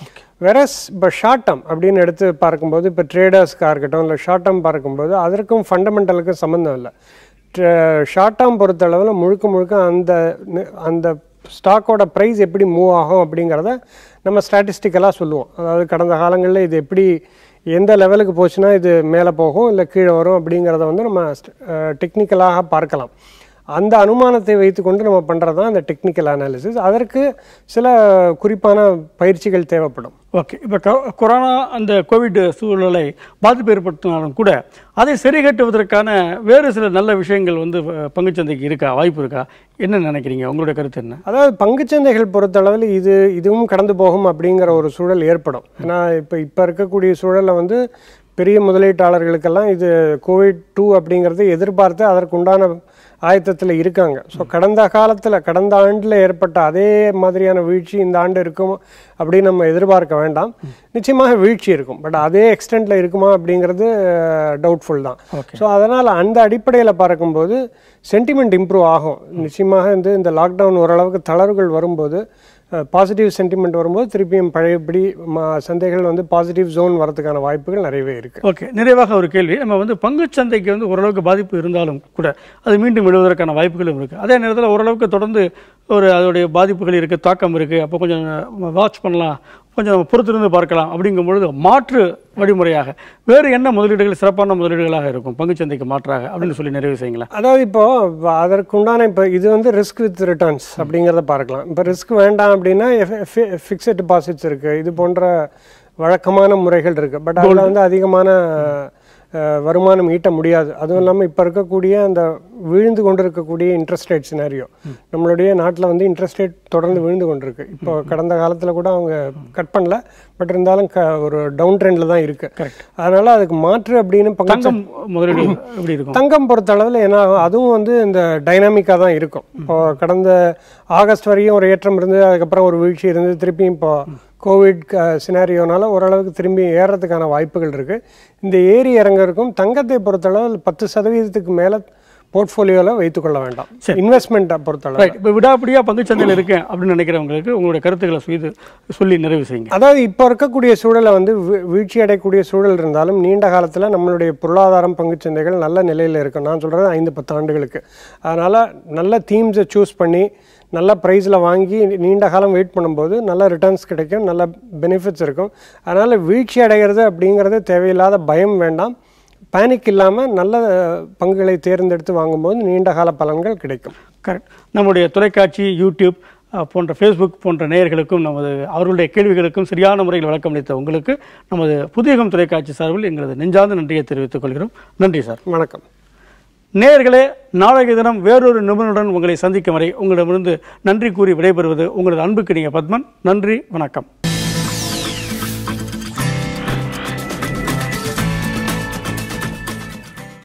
வெரஸ் இப்போ ஷார்ட் டேர்ம் அப்படின்னு எடுத்து பார்க்கும்போது இப்போ ட்ரேடர்ஸ்க்காக இருக்கட்டும் இல்லை ஷார்ட் டேர்ம் பார்க்கும்போது அதற்கும் ஃபண்டமெண்டலுக்கும் சம்மந்தம் இல்லை ஷார்ட் டேர்ம் பொறுத்தளவில் முழுக்க முழுக்க அந்த நி- அந்த ஸ்டாக்கோட ப்ரைஸ் எப்படி மூவ் ஆகும் அப்படிங்கிறத நம்ம ஸ்டாட்டிஸ்டிக்கலாக சொல்லுவோம் அதாவது கடந்த காலங்களில் இது எப்படி எந்த லெவலுக்கு போச்சுன்னா இது மேலே போகும் இல்லை கீழே வரும் அப்படிங்கிறத வந்து நம்ம டெக்னிக்கலாக பார்க்கலாம் அந்த அனுமானத்தை வைத்துக்கொண்டு நம்ம பண்ணுறது தான் அந்த டெக்னிக்கல் அனாலிசிஸ் அதற்கு சில குறிப்பான பயிற்சிகள் தேவைப்படும் ஓகே இப்போ கொரோனா அந்த கோவிட் சூழ்நிலை பாதிப்பு ஏற்படுத்தினாலும் கூட அதை சரி கட்டுவதற்கான வேறு சில நல்ல விஷயங்கள் வந்து அஹ், பங்குச்சந்தைக்கு இருக்கா வாய்ப்பு இருக்கா என்ன நினைக்கிறீங்க உங்களுடைய கருத்து என்ன அதாவது பங்குச்சந்தைகள் பொறுத்தளவில் இது இதுவும் கடந்து போகும் அப்படிங்கிற ஒரு சூழல் ஏற்படும் ஏன்னா இப்போ இப்போ இருக்கக்கூடிய சூழலில் வந்து பெரிய முதலீட்டாளர்களுக்கெல்லாம் இது கோவிட் டூ அப்படிங்கிறது எதிர்பார்த்து அதற்குண்டான ஆயத்தத்தில் இருக்காங்க ஸோ கடந்த காலத்தில் கடந்த ஆண்டில் ஏற்பட்ட அதே மாதிரியான வீழ்ச்சி இந்த ஆண்டு இருக்கும் அப்படின்னு நம்ம எதிர்பார்க்க வேண்டாம் நிச்சயமாக வீழ்ச்சி இருக்கும் பட் அதே எக்ஸ்டென்ட்டில் இருக்குமா அப்படிங்கிறது டவுட்ஃபுல் தான் ஸோ அதனால் அந்த அடிப்படையில் பார்க்கும்போது சென்டிமெண்ட் இம்ப்ரூவ் ஆகும் நிச்சயமாக வந்து இந்த லாக்டவுன் ஓரளவுக்கு தளர்வுகள் வரும்போது பாசிட்டிவ் சென்டிமெண்ட் வரும்போது திருப்பியும் பழையபடி ம- சந்தைகள் வந்து பாசிட்டிவ் ஜோன் வரதுக்கான வாய்ப்புகள் நிறையவே இருக்கு ஓகே நிறைவாக ஒரு கேள்வி நம்ம வந்து பங்குச்சந்தைக்கு வந்து ஓரளவுக்கு பாதிப்பு இருந்தாலும் கூட அது மீண்டும் விடுவதற்கான வாய்ப்புகளும் இருக்குது அதே நேரத்தில் ஓரளவுக்கு தொடர்ந்து ஒரு அதோடைய பாதிப்புகள் இருக்குது தாக்கம் இருக்குது அப்போ கொஞ்சம் வாட்ச் பண்ணலாம் கொஞ்சம் நம்ம பொறுத்திருந்து பார்க்கலாம் அப்படிங்கும் பொழுது மாற்று வழிமுறையாக வேறு என்ன முதலீடுகள் சிறப்பான முதலீடுகளாக இருக்கும் பங்குச்சந்தைக்கு மாற்றாக அப்படின்னு சொல்லி நிறைவு செய்யுங்களேன் அதாவது இப்போ வ- அதற்குண்டான இப்போ இது வந்து ரிஸ்க் வித் ரிட்டர்ன்ஸ் அப்படிங்கிறத பார்க்கலாம் இப்போ ரிஸ்க் வேண்டாம் அப்படின்னா ஃபிக்ஸட் டெபாசிட்ஸ் இருக்கு இது போன்ற வழக்கமான முறைகள் இருக்கு பட் அதில் வந்து அதிகமான அஹ், வருமானம் ஈட்ட முடியாது அதுவும் இல்லாமல் இப்போ இருக்கக்கூடிய அந்த விழுந்து கொண்டிருக்கக்கூடிய இன்ட்ரெஸ்ட் ரேட் சினாரியோ நம்மளுடைய நாட்டில் வந்து இன்ட்ரெஸ்ட் ரேட் தொடர்ந்து விழுந்து கொண்டிருக்கு இப்போ கடந்த காலத்தில் கூட அவங்க கட் பண்ணல பட் இருந்தாலும் க ஒரு டவுன் ட்ரெண்டில் தான் இருக்கு அதனால அதுக்கு மாற்று அப்படின்னு பங்கு தங்கம் முதலீடு எப்படி இருக்கும் தங்கம் பொறுத்த அளவில் என்ன ஆகும் அதுவும் வந்து இந்த டைனாமிக்காக தான் இருக்கும் இப்போ கடந்த ஆகஸ்ட் வரையும் ஒரு ஏற்றம் இருந்து அதுக்கப்புறம் ஒரு வீழ்ச்சி இருந்து திருப்பியும் இப்போ கோவிட் சினாரியோனால ஓரளவுக்கு திரும்பி ஏறதுக்கான வாய்ப்புகள் இருக்கு இந்த ஏறி இறங்கறதுக்கும் தங்கத்தை பொறுத்தளவு பத்து சதவீதத்துக்கு மேல போர்ட்ஃபோலியோவில் வைத்துக்கொள்ள வேண்டாம் இன்வெஸ்ட்மெண்ட்டை பொறுத்தளவு ரைட் இப்போ விடாப்பிடியாக பங்குச்சந்தையில் இருக்கேன் அப்படின்னு நினைக்கிறவங்களுக்கு உங்களுடைய கருத்துக்களை செய்து சொல்லி நிறைவு செய்யுங்க அதாவது இப்போ இருக்கக்கூடிய சூழலை வந்து வீ- வீழ்ச்சி அடையக்கூடிய சூழல் இருந்தாலும் நீண்ட காலத்தில் நம்மளுடைய பொருளாதாரம் பங்குச் சந்தைகள் நல்ல நிலையில் இருக்கும் நான் சொல்கிறது ஐந்து பத்து ஆண்டுகளுக்கு அதனால் நல்ல தீம்ஸை சூஸ் பண்ணி நல்ல ப்ரைஸில் வாங்கி நீண்ட காலம் வெயிட் பண்ணும்போது நல்ல ரிட்டர்ன்ஸ் கிடைக்கும் நல்ல பெனிஃபிட்ஸ் இருக்கும் அதனால் வீழ்ச்சி அடைகிறது அப்படிங்கிறது தேவையில்லாத பயம் வேண்டாம் பேனிக் இல்லாமல் நல்ல பங்குகளை தேர்ந்தெடுத்து வாங்கும்போது நீண்ட கால பலன்கள் கிடைக்கும் கரெக்ட் நம்முடைய தொலைக்காட்சி யூடியூப் அஹ், போன்ற ஃபேஸ்புக் போன்ற நேயர்களுக்கும் நமது அவர்களுடைய கேள்விகளுக்கும் சரியான முறையில் விளக்கம் அளித்த உங்களுக்கு நமது புதியகம் தொலைக்காட்சி சார்பில் எங்களது நெஞ்சார்ந்த நன்றியை தெரிவித்துக் கொள்கிறோம் நன்றி சார் வணக்கம் நேயர்களே நாளைய தினம் வேறொரு நிபுணருடன் உங்களை சந்திக்கும் வரை உங்களிடமிருந்து நன்றி கூறி விடைபெறுவது உங்களது அன்புக்கினிய பத்மன் நன்றி வணக்கம்